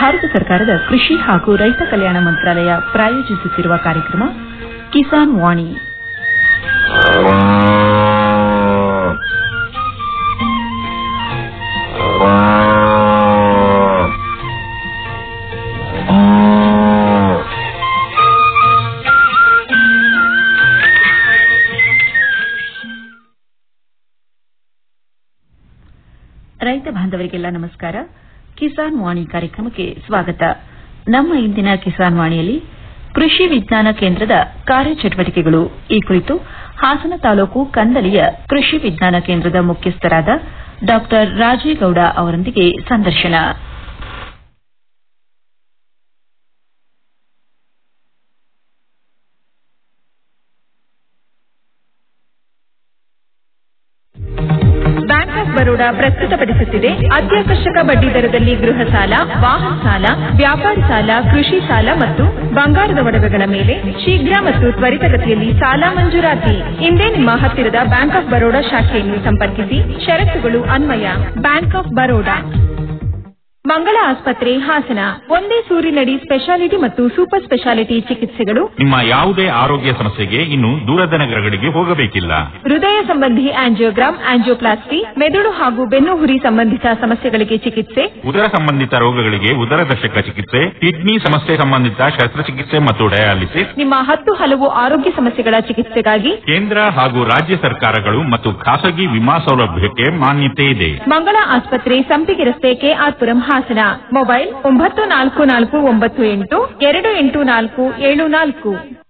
ಭಾರತ ಸರ್ಕಾರದ ಕೃಷಿ ಹಾಗೂ ರೈತ ಕಲ್ಯಾಣ ಮಂತ್ರಾಲಯ ಪ್ರಾಯೋಜಿಸುತ್ತಿರುವ ಕಾರ್ಯಕ್ರಮ ಕಿಸಾನ್ ವಾಣಿ ರೈತ ಬಾಂಧವರಿಗೆಲ್ಲ ನಮಸ್ಕಾರ ಕಿಸಾನ್ ವಾಣಿ ಕಾರ್ಯಕ್ರಮಕ್ಕೆ ಸ್ವಾಗತ ನಮ್ಮ ಇಂದಿನ ಕಿಸಾನ್ ವಾಣಿಯಲ್ಲಿ ಕೃಷಿ ವಿಜ್ಞಾನ ಕೇಂದ್ರದ ಕಾರ್ಯಚಟುವಟಿಕೆಗಳು ಈ ಕುರಿತು ಹಾಸನ ತಾಲೂಕು ಕಂದಲಿಯ ಕೃಷಿ ವಿಜ್ಞಾನ ಕೇಂದ್ರದ ಮುಖ್ಯಸ್ಥರಾದ ಡಾ ರಾಜೇಗೌಡ ಅವರೊಂದಿಗೆ ಸಂದರ್ಶನ ಬ್ಯಾಂಕ್ ಆಫ್ ಬರೋಡಾ ಪ್ರಸ್ತುತಪಡಿಸುತ್ತಿದೆ ಅತ್ಯಾಕರ್ಷಕ ಬಡ್ಡಿ ದರದಲ್ಲಿ ಗೃಹ ಸಾಲ ವಾಹನ ಸಾಲ ವ್ಯಾಪಾರ ಸಾಲ ಕೃಷಿ ಸಾಲ ಮತ್ತು ಬಂಗಾರದ ಒಡವೆಗಳ ಮೇಲೆ ಶೀಘ್ರ ಮತ್ತು ತ್ವರಿತಗತಿಯಲ್ಲಿ ಸಾಲ ಮಂಜೂರಾತಿ ಇಂದೇ ನಿಮ್ಮ ಹತ್ತಿರದ ಬ್ಯಾಂಕ್ ಆಫ್ ಬರೋಡಾ ಶಾಖೆಯನ್ನು ಸಂಪರ್ಕಿಸಿ ಷರತ್ತುಗಳು ಅನ್ವಯ ಬ್ಯಾಂಕ್ ಆಫ್ ಬರೋಡಾ ಮಂಗಳ ಆಸ್ಪತ್ರೆ ಹಾಸನ ಒಂದೇ ಸೂರಿನಡಿ ಸ್ಪೆಷಾಲಿಟಿ ಮತ್ತು ಸೂಪರ್ ಸ್ಪೆಷಾಲಿಟಿ ಚಿಕಿತ್ಸೆಗಳು ನಿಮ್ಮ ಯಾವುದೇ ಆರೋಗ್ಯ ಸಮಸ್ಯೆಗೆ ಇನ್ನು ದೂರದ ನಗರಗಳಿಗೆ ಹೋಗಬೇಕಿಲ್ಲ ಹೃದಯ ಸಂಬಂಧಿ ಆಂಜಿಯೋಗ್ರಾಮ್ ಆಂಜಿಯೋಪ್ಲಾಸ್ಟಿ ಮೆದುಳು ಹಾಗೂ ಬೆನ್ನು ಹುರಿ ಸಂಬಂಧಿತ ಸಮಸ್ಯೆಗಳಿಗೆ ಚಿಕಿತ್ಸೆ ಉದರ ಸಂಬಂಧಿತ ರೋಗಗಳಿಗೆ ಉದರದರ್ಶಕ ಚಿಕಿತ್ಸೆ ಕಿಡ್ನಿ ಸಮಸ್ಯೆ ಸಂಬಂಧಿತ ಶಸ್ತ್ರಚಿಕಿತ್ಸೆ ಮತ್ತು ಡಯಾಲಿಸಿಸ್ ನಿಮ್ಮ ಹತ್ತು ಹಲವು ಆರೋಗ್ಯ ಸಮಸ್ಯೆಗಳ ಚಿಕಿತ್ಸೆಗಾಗಿ ಕೇಂದ್ರ ಹಾಗೂ ರಾಜ್ಯ ಸರ್ಕಾರಗಳು ಮತ್ತು ಖಾಸಗಿ ವಿಮಾ ಸೌಲಭ್ಯಕ್ಕೆ ಮಾನ್ಯತೆ ಇದೆ ಮಂಗಳ ಆಸ್ಪತ್ರೆ ಸಂಪಿಗೆ ರಸ್ತೆ ಕೆಆರ್ಪುರಂ ಹಾಸನ ಮೊಬೈಲ್ ಒಂಬತ್ತು ನಾಲ್ಕು ನಾಲ್ಕು ಒಂಬತ್ತು ಎಂಟು ಎರಡು ಎಂಟು ನಾಲ್ಕು ಏಳು ನಾಲ್ಕು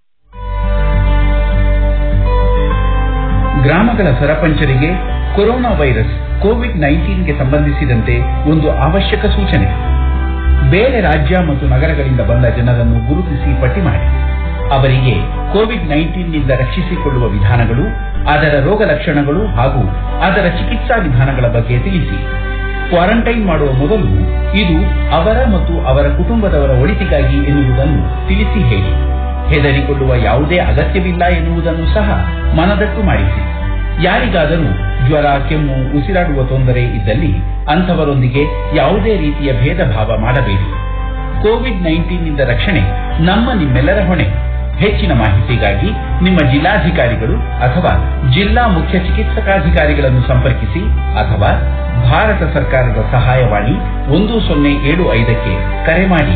ಗ್ರಾಮಗಳ ಸರಪಂಚರಿಗೆ ಕೊರೋನಾ ವೈರಸ್ ಕೋವಿಡ್ ನೈನ್ಟೀನ್ಗೆ ಸಂಬಂಧಿಸಿದಂತೆ ಒಂದು ಅವಶ್ಯಕ ಸೂಚನೆ ಬೇರೆ ರಾಜ್ಯ ಮತ್ತು ನಗರಗಳಿಂದ ಬಂದ ಜನರನ್ನು ಗುರುತಿಸಿ ಪಟ್ಟಿ ಮಾಡಿ ಅವರಿಗೆ ಕೋವಿಡ್ ನೈನ್ಟೀನ್ನಿಂದ ರಕ್ಷಿಸಿಕೊಳ್ಳುವ ವಿಧಾನಗಳು ಅದರ ರೋಗ ಲಕ್ಷಣಗಳು ಹಾಗೂ ಅದರ ಚಿಕಿತ್ಸಾ ವಿಧಾನಗಳ ಬಗ್ಗೆ ತಿಳಿಸಿ ಕ್ವಾರಂಟೈನ್ ಮಾಡುವ ಮೊದಲು ಇದು ಅವರ ಮತ್ತು ಅವರ ಕುಟುಂಬದವರ ಒಳಿತಿಗಾಗಿ ಎನ್ನುವುದನ್ನು ತಿಳಿಸಿ ಹೇಳಿ ಹೆದರಿಕೊಳ್ಳುವ ಯಾವುದೇ ಅಗತ್ಯವಿಲ್ಲ ಎನ್ನುವುದನ್ನು ಸಹ ಮನದಟ್ಟು ಮಾಡಿಸಿ ಯಾರಿಗಾದರೂ ಜ್ವರ ಕೆಮ್ಮು ಉಸಿರಾಡುವ ತೊಂದರೆ ಇದ್ದಲ್ಲಿ ಅಂಥವರೊಂದಿಗೆ ಯಾವುದೇ ರೀತಿಯ ಭೇದ ಭಾವ ಮಾಡಬೇಡಿ ಕೋವಿಡ್ ನೈನ್ಟೀನ್ನಿಂದ ರಕ್ಷಣೆ ನಮ್ಮ ನಿಮ್ಮೆಲ್ಲರ ಹೊಣೆ ಹೆಚ್ಚಿನ ಮಾಹಿತಿಗಾಗಿ ನಿಮ್ಮ ಜಿಲ್ಲಾಧಿಕಾರಿಗಳು ಅಥವಾ ಜಿಲ್ಲಾ ಮುಖ್ಯ ಚಿಕಿತ್ಸಕಾಧಿಕಾರಿಗಳನ್ನು ಸಂಪರ್ಕಿಸಿ ಅಥವಾ ಭಾರತ ಸರ್ಕಾರದ ಸಹಾಯವಾಣಿ ಒಂದು ಸೊನ್ನೆ ಏಳು ಐದಕ್ಕೆ ಕರೆ ಮಾಡಿ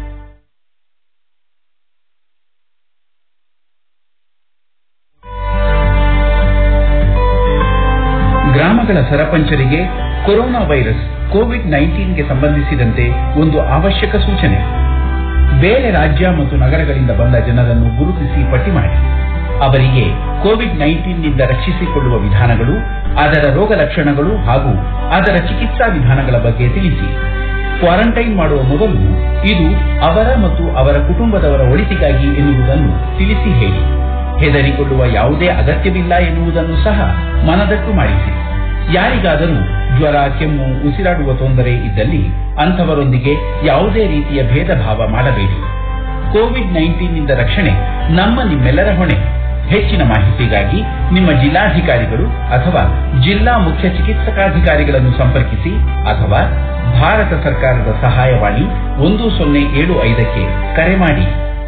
ಗ್ರಾಮಗಳ ಸರಪಂಚರಿಗೆ ಕೊರೋನಾ ವೈರಸ್ ಕೋವಿಡ್ ನೈನ್ಟೀನ್ಗೆ ಸಂಬಂಧಿಸಿದಂತೆ ಒಂದು ಅವಶ್ಯಕ ಸೂಚನೆ ಬೇರೆ ರಾಜ್ಯ ಮತ್ತು ನಗರಗಳಿಂದ ಬಂದ ಜನರನ್ನು ಗುರುತಿಸಿ ಪಟ್ಟಿ ಮಾಡಿ ಅವರಿಗೆ ಕೋವಿಡ್ ನೈನ್ಟೀನ್ನಿಂದ ರಕ್ಷಿಸಿಕೊಳ್ಳುವ ವಿಧಾನಗಳು ಅದರ ರೋಗ ಲಕ್ಷಣಗಳು ಹಾಗೂ ಅದರ ಚಿಕಿತ್ಸಾ ವಿಧಾನಗಳ ಬಗ್ಗೆ ತಿಳಿಸಿ ಕ್ವಾರಂಟೈನ್ ಮಾಡುವ ಮೊದಲು ಇದು ಅವರ ಮತ್ತು ಅವರ ಕುಟುಂಬದವರ ಒಳಿತಿಗಾಗಿ ಎನ್ನುವುದನ್ನು ತಿಳಿಸಿ ಹೇಳಿ ಹೆದರಿಕೊಳ್ಳುವ ಯಾವುದೇ ಅಗತ್ಯವಿಲ್ಲ ಎನ್ನುವುದನ್ನು ಸಹ ಮನದಟ್ಟು ಮಾಡಿಸಿ ಯಾರಿಗಾದರೂ ಜ್ವರ ಕೆಮ್ಮು ಉಸಿರಾಡುವ ತೊಂದರೆ ಇದ್ದಲ್ಲಿ ಅಂಥವರೊಂದಿಗೆ ಯಾವುದೇ ರೀತಿಯ ಭೇದ ಭಾವ ಮಾಡಬೇಡಿ ಕೋವಿಡ್ ನೈನ್ಟೀನ್ನಿಂದ ರಕ್ಷಣೆ ನಮ್ಮ ನಿಮ್ಮೆಲ್ಲರ ಹೊಣೆ ಹೆಚ್ಚಿನ ಮಾಹಿತಿಗಾಗಿ ನಿಮ್ಮ ಜಿಲ್ಲಾಧಿಕಾರಿಗಳು ಅಥವಾ ಜಿಲ್ಲಾ ಮುಖ್ಯ ಚಿಕಿತ್ಸಕಾಧಿಕಾರಿಗಳನ್ನು ಸಂಪರ್ಕಿಸಿ ಅಥವಾ ಭಾರತ ಸರ್ಕಾರದ ಸಹಾಯವಾಣಿ ಒಂದು ಸೊನ್ನೆ ಏಳು ಐದಕ್ಕೆ ಕರೆ ಮಾಡಿ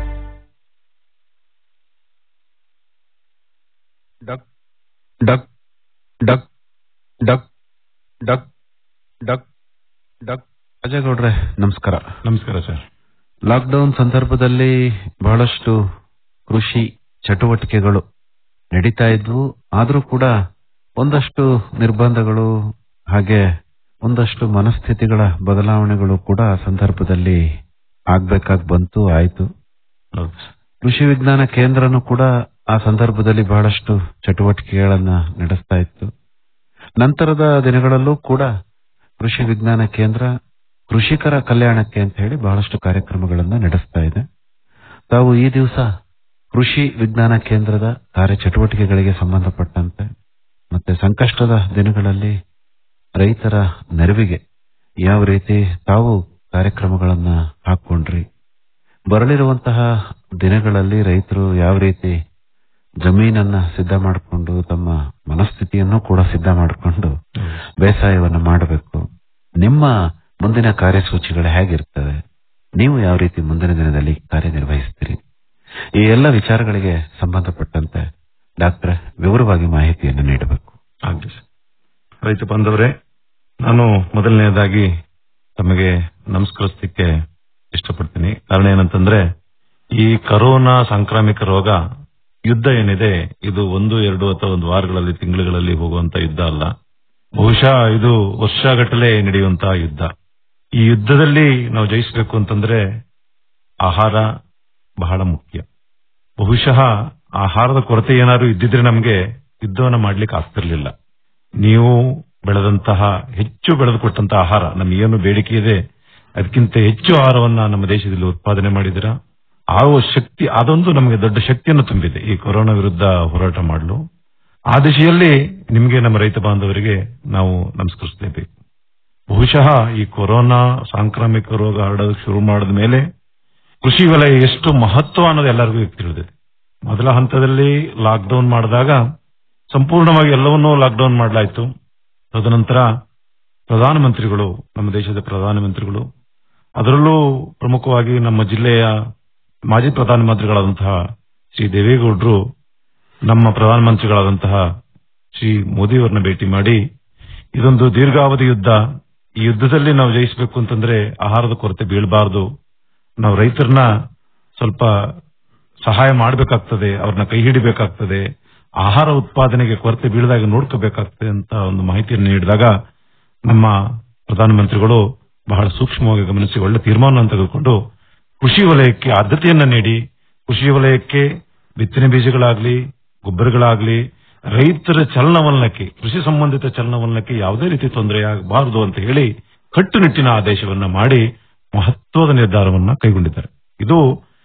ಡಕ್ ಡಕ್ ಡಕ್ ಡಕ್ ಡಕ್ ಡಕ್ ಡಕ್ ರಾಜೇಗೌಡ್ರೆ ನಮಸ್ಕಾರ ನಮಸ್ಕಾರ ಸರ್ ಲಾಕ್ಡೌನ್ ಸಂದರ್ಭದಲ್ಲಿ ಬಹಳಷ್ಟು ಕೃಷಿ ಚಟುವಟಿಕೆಗಳು ನಡೀತಾ ಇದ್ವು ಆದರೂ ಕೂಡ ಒಂದಷ್ಟು ನಿರ್ಬಂಧಗಳು ಹಾಗೆ ಒಂದಷ್ಟು ಮನಸ್ಥಿತಿಗಳ ಬದಲಾವಣೆಗಳು ಕೂಡ ಆ ಸಂದರ್ಭದಲ್ಲಿ ಆಗ್ಬೇಕಾಗಿ ಬಂತು ಆಯ್ತು ಕೃಷಿ ವಿಜ್ಞಾನ ಕೇಂದ್ರನು ಕೂಡ ಆ ಸಂದರ್ಭದಲ್ಲಿ ಬಹಳಷ್ಟು ಚಟುವಟಿಕೆಗಳನ್ನ ನಡೆಸ್ತಾ ಇತ್ತು ನಂತರದ ದಿನಗಳಲ್ಲೂ ಕೂಡ ಕೃಷಿ ವಿಜ್ಞಾನ ಕೇಂದ್ರ ಕೃಷಿಕರ ಕಲ್ಯಾಣಕ್ಕೆ ಅಂತ ಹೇಳಿ ಬಹಳಷ್ಟು ಕಾರ್ಯಕ್ರಮಗಳನ್ನ ನಡೆಸ್ತಾ ಇದೆ ತಾವು ಈ ದಿವಸ ಕೃಷಿ ವಿಜ್ಞಾನ ಕೇಂದ್ರದ ಕಾರ್ಯಚಟುವಟಿಕೆಗಳಿಗೆ ಸಂಬಂಧಪಟ್ಟಂತೆ ಮತ್ತೆ ಸಂಕಷ್ಟದ ದಿನಗಳಲ್ಲಿ ರೈತರ ನೆರವಿಗೆ ಯಾವ ರೀತಿ ತಾವು ಕಾರ್ಯಕ್ರಮಗಳನ್ನ ಹಾಕೊಂಡ್ರಿ ಬರಲಿರುವಂತಹ ದಿನಗಳಲ್ಲಿ ರೈತರು ಯಾವ ರೀತಿ ಜಮೀನನ್ನ ಸಿದ್ಧ ಮಾಡಿಕೊಂಡು ತಮ್ಮ ಮನಸ್ಥಿತಿಯನ್ನು ಕೂಡ ಸಿದ್ಧ ಮಾಡಿಕೊಂಡು ಬೇಸಾಯವನ್ನ ಮಾಡಬೇಕು ನಿಮ್ಮ ಮುಂದಿನ ಕಾರ್ಯಸೂಚಿಗಳು ಹೇಗಿರ್ತವೆ ನೀವು ಯಾವ ರೀತಿ ಮುಂದಿನ ದಿನದಲ್ಲಿ ಕಾರ್ಯನಿರ್ವಹಿಸ್ತೀರಿ ಈ ಎಲ್ಲ ವಿಚಾರಗಳಿಗೆ ಸಂಬಂಧಪಟ್ಟಂತೆ ಡಾಕ್ಟರ್ ವಿವರವಾಗಿ ಮಾಹಿತಿಯನ್ನು ನೀಡಬೇಕು ಆಗ್ಲಿ ಸರ್. ರೈತ ಬಾಂಧವರೇ ನಾನು ಮೊದಲನೆಯದಾಗಿ ತಮಗೆ ನಮಸ್ಕರಿಸಲಿಕ್ಕೆ ಇಷ್ಟಪಡ್ತೀನಿ ಕಾರಣ ಏನಂತಂದ್ರೆ ಈ ಕರೋನಾ ಸಾಂಕ್ರಾಮಿಕ ರೋಗ ಯುದ್ಧ ಏನಿದೆ ಇದು ಒಂದು ಎರಡು ಅಥವಾ ಒಂದು ವಾರಗಳಲ್ಲಿ ತಿಂಗಳುಗಳಲ್ಲಿ ಹೋಗುವಂತ ಯುದ್ಧ ಅಲ್ಲ ಬಹುಶಃ ಇದು ವರ್ಷಗಟ್ಟಲೆ ನಡೆಯುವಂತಹ ಯುದ್ಧ ಈ ಯುದ್ಧದಲ್ಲಿ ನಾವು ಜಯಿಸಬೇಕು ಅಂತಂದ್ರೆ ಆಹಾರ ಬಹಳ ಮುಖ್ಯ ಬಹುಶಃ ಆಹಾರದ ಕೊರತೆ ಏನಾದ್ರು ಇದ್ದಿದ್ರೆ ನಮಗೆ ಯುದ್ಧವನ್ನ ಮಾಡ್ಲಿಕ್ಕೆ ಆಗ್ತಿರ್ಲಿಲ್ಲ ನೀವು ಬೆಳೆದಂತಹ ಹೆಚ್ಚು ಬೆಳೆದು ಕೊಟ್ಟಂತಹ ಆಹಾರ ನಮ್ಗೆ ಏನು ಬೇಡಿಕೆ ಇದೆ ಅದಕ್ಕಿಂತ ಹೆಚ್ಚು ಆಹಾರವನ್ನ ನಮ್ಮ ದೇಶದಲ್ಲಿ ಉತ್ಪಾದನೆ ಮಾಡಿದಿರಾ ಆಗುವ ಶಕ್ತಿ ಅದೊಂದು ನಮಗೆ ದೊಡ್ಡ ಶಕ್ತಿಯನ್ನು ತುಂಬಿದೆ ಈ ಕೊರೋನಾ ವಿರುದ್ಧ ಹೋರಾಟ ಮಾಡಲು ಆ ದಿಶೆಯಲ್ಲಿ ನಿಮಗೆ ನಮ್ಮ ರೈತ ಬಾಂಧವರಿಗೆ ನಾವು ನಮಸ್ಕರಿಸಲೇಬೇಕು ಬಹುಶಃ ಈ ಕೊರೋನಾ ಸಾಂಕ್ರಾಮಿಕ ರೋಗ ಹರಡೋದಕ್ಕೆ ಶುರು ಮಾಡಿದ ಮೇಲೆ ಕೃಷಿ ವಲಯ ಎಷ್ಟು ಮಹತ್ವ ಅನ್ನೋದು ಎಲ್ಲರಿಗೂ ತಿಳಿದಿದೆ ಮೊದಲ ಹಂತದಲ್ಲಿ ಲಾಕ್ಡೌನ್ ಮಾಡಿದಾಗ ಸಂಪೂರ್ಣವಾಗಿ ಎಲ್ಲವನ್ನೂ ಲಾಕ್ಡೌನ್ ಮಾಡಲಾಯಿತು ತದನಂತರ ಪ್ರಧಾನಮಂತ್ರಿಗಳು ನಮ್ಮ ದೇಶದ ಪ್ರಧಾನಮಂತ್ರಿಗಳು ಅದರಲ್ಲೂ ಪ್ರಮುಖವಾಗಿ ನಮ್ಮ ಜಿಲ್ಲೆಯ ಮಾಜಿ ಪ್ರಧಾನಮಂತ್ರಿಗಳಾದಂತಹ ಶ್ರೀ ದೇವೇಗೌಡರು ನಮ್ಮ ಪ್ರಧಾನಮಂತ್ರಿಗಳಾದಂತಹ ಶ್ರೀ ಮೋದಿಯವರನ್ನ ಭೇಟಿ ಮಾಡಿ ಇದೊಂದು ದೀರ್ಘಾವಧಿ ಯುದ್ಧ ಈ ಯುದ್ಧದಲ್ಲಿ ನಾವು ಜಯಿಸಬೇಕು ಅಂತಂದ್ರೆ ಆಹಾರದ ಕೊರತೆ ಬೀಳಬಾರದು ನಾವು ರೈತರನ್ನ ಸ್ವಲ್ಪ ಸಹಾಯ ಮಾಡಬೇಕಾಗ್ತದೆ ಅವ್ರನ್ನ ಕೈ ಹಿಡಿಬೇಕಾಗ್ತದೆ ಆಹಾರ ಉತ್ಪಾದನೆಗೆ ಕೊರತೆ ಬೀಳದಾಗ ನೋಡ್ಕೋಬೇಕಾಗ್ತದೆ ಅಂತ ಒಂದು ಮಾಹಿತಿಯನ್ನು ನೀಡಿದಾಗ ನಮ್ಮ ಪ್ರಧಾನಮಂತ್ರಿಗಳು ಬಹಳ ಸೂಕ್ಷ್ಮವಾಗಿ ಗಮನಿಸಿ ಒಳ್ಳೆ ತೀರ್ಮಾನ ತೆಗೆದುಕೊಂಡು ಕೃಷಿ ವಲಯಕ್ಕೆ ಆದ್ಯತೆಯನ್ನ ನೀಡಿ ಕೃಷಿ ವಲಯಕ್ಕೆ ಬಿತ್ತನೆ ಬೀಜಗಳಾಗ್ಲಿ ಗೊಬ್ಬರಗಳಾಗ್ಲಿ ರೈತರ ಚಲನವಲನಕ್ಕೆ ಕೃಷಿ ಸಂಬಂಧಿತ ಚಲನವಲನಕ್ಕೆ ಯಾವುದೇ ರೀತಿ ತೊಂದರೆಯಾಗಬಾರದು ಅಂತ ಹೇಳಿ ಕಟ್ಟುನಿಟ್ಟಿನ ಆದೇಶವನ್ನ ಮಾಡಿ ಮಹತ್ವದ ನಿರ್ಧಾರವನ್ನ ಕೈಗೊಂಡಿದ್ದಾರೆ ಇದು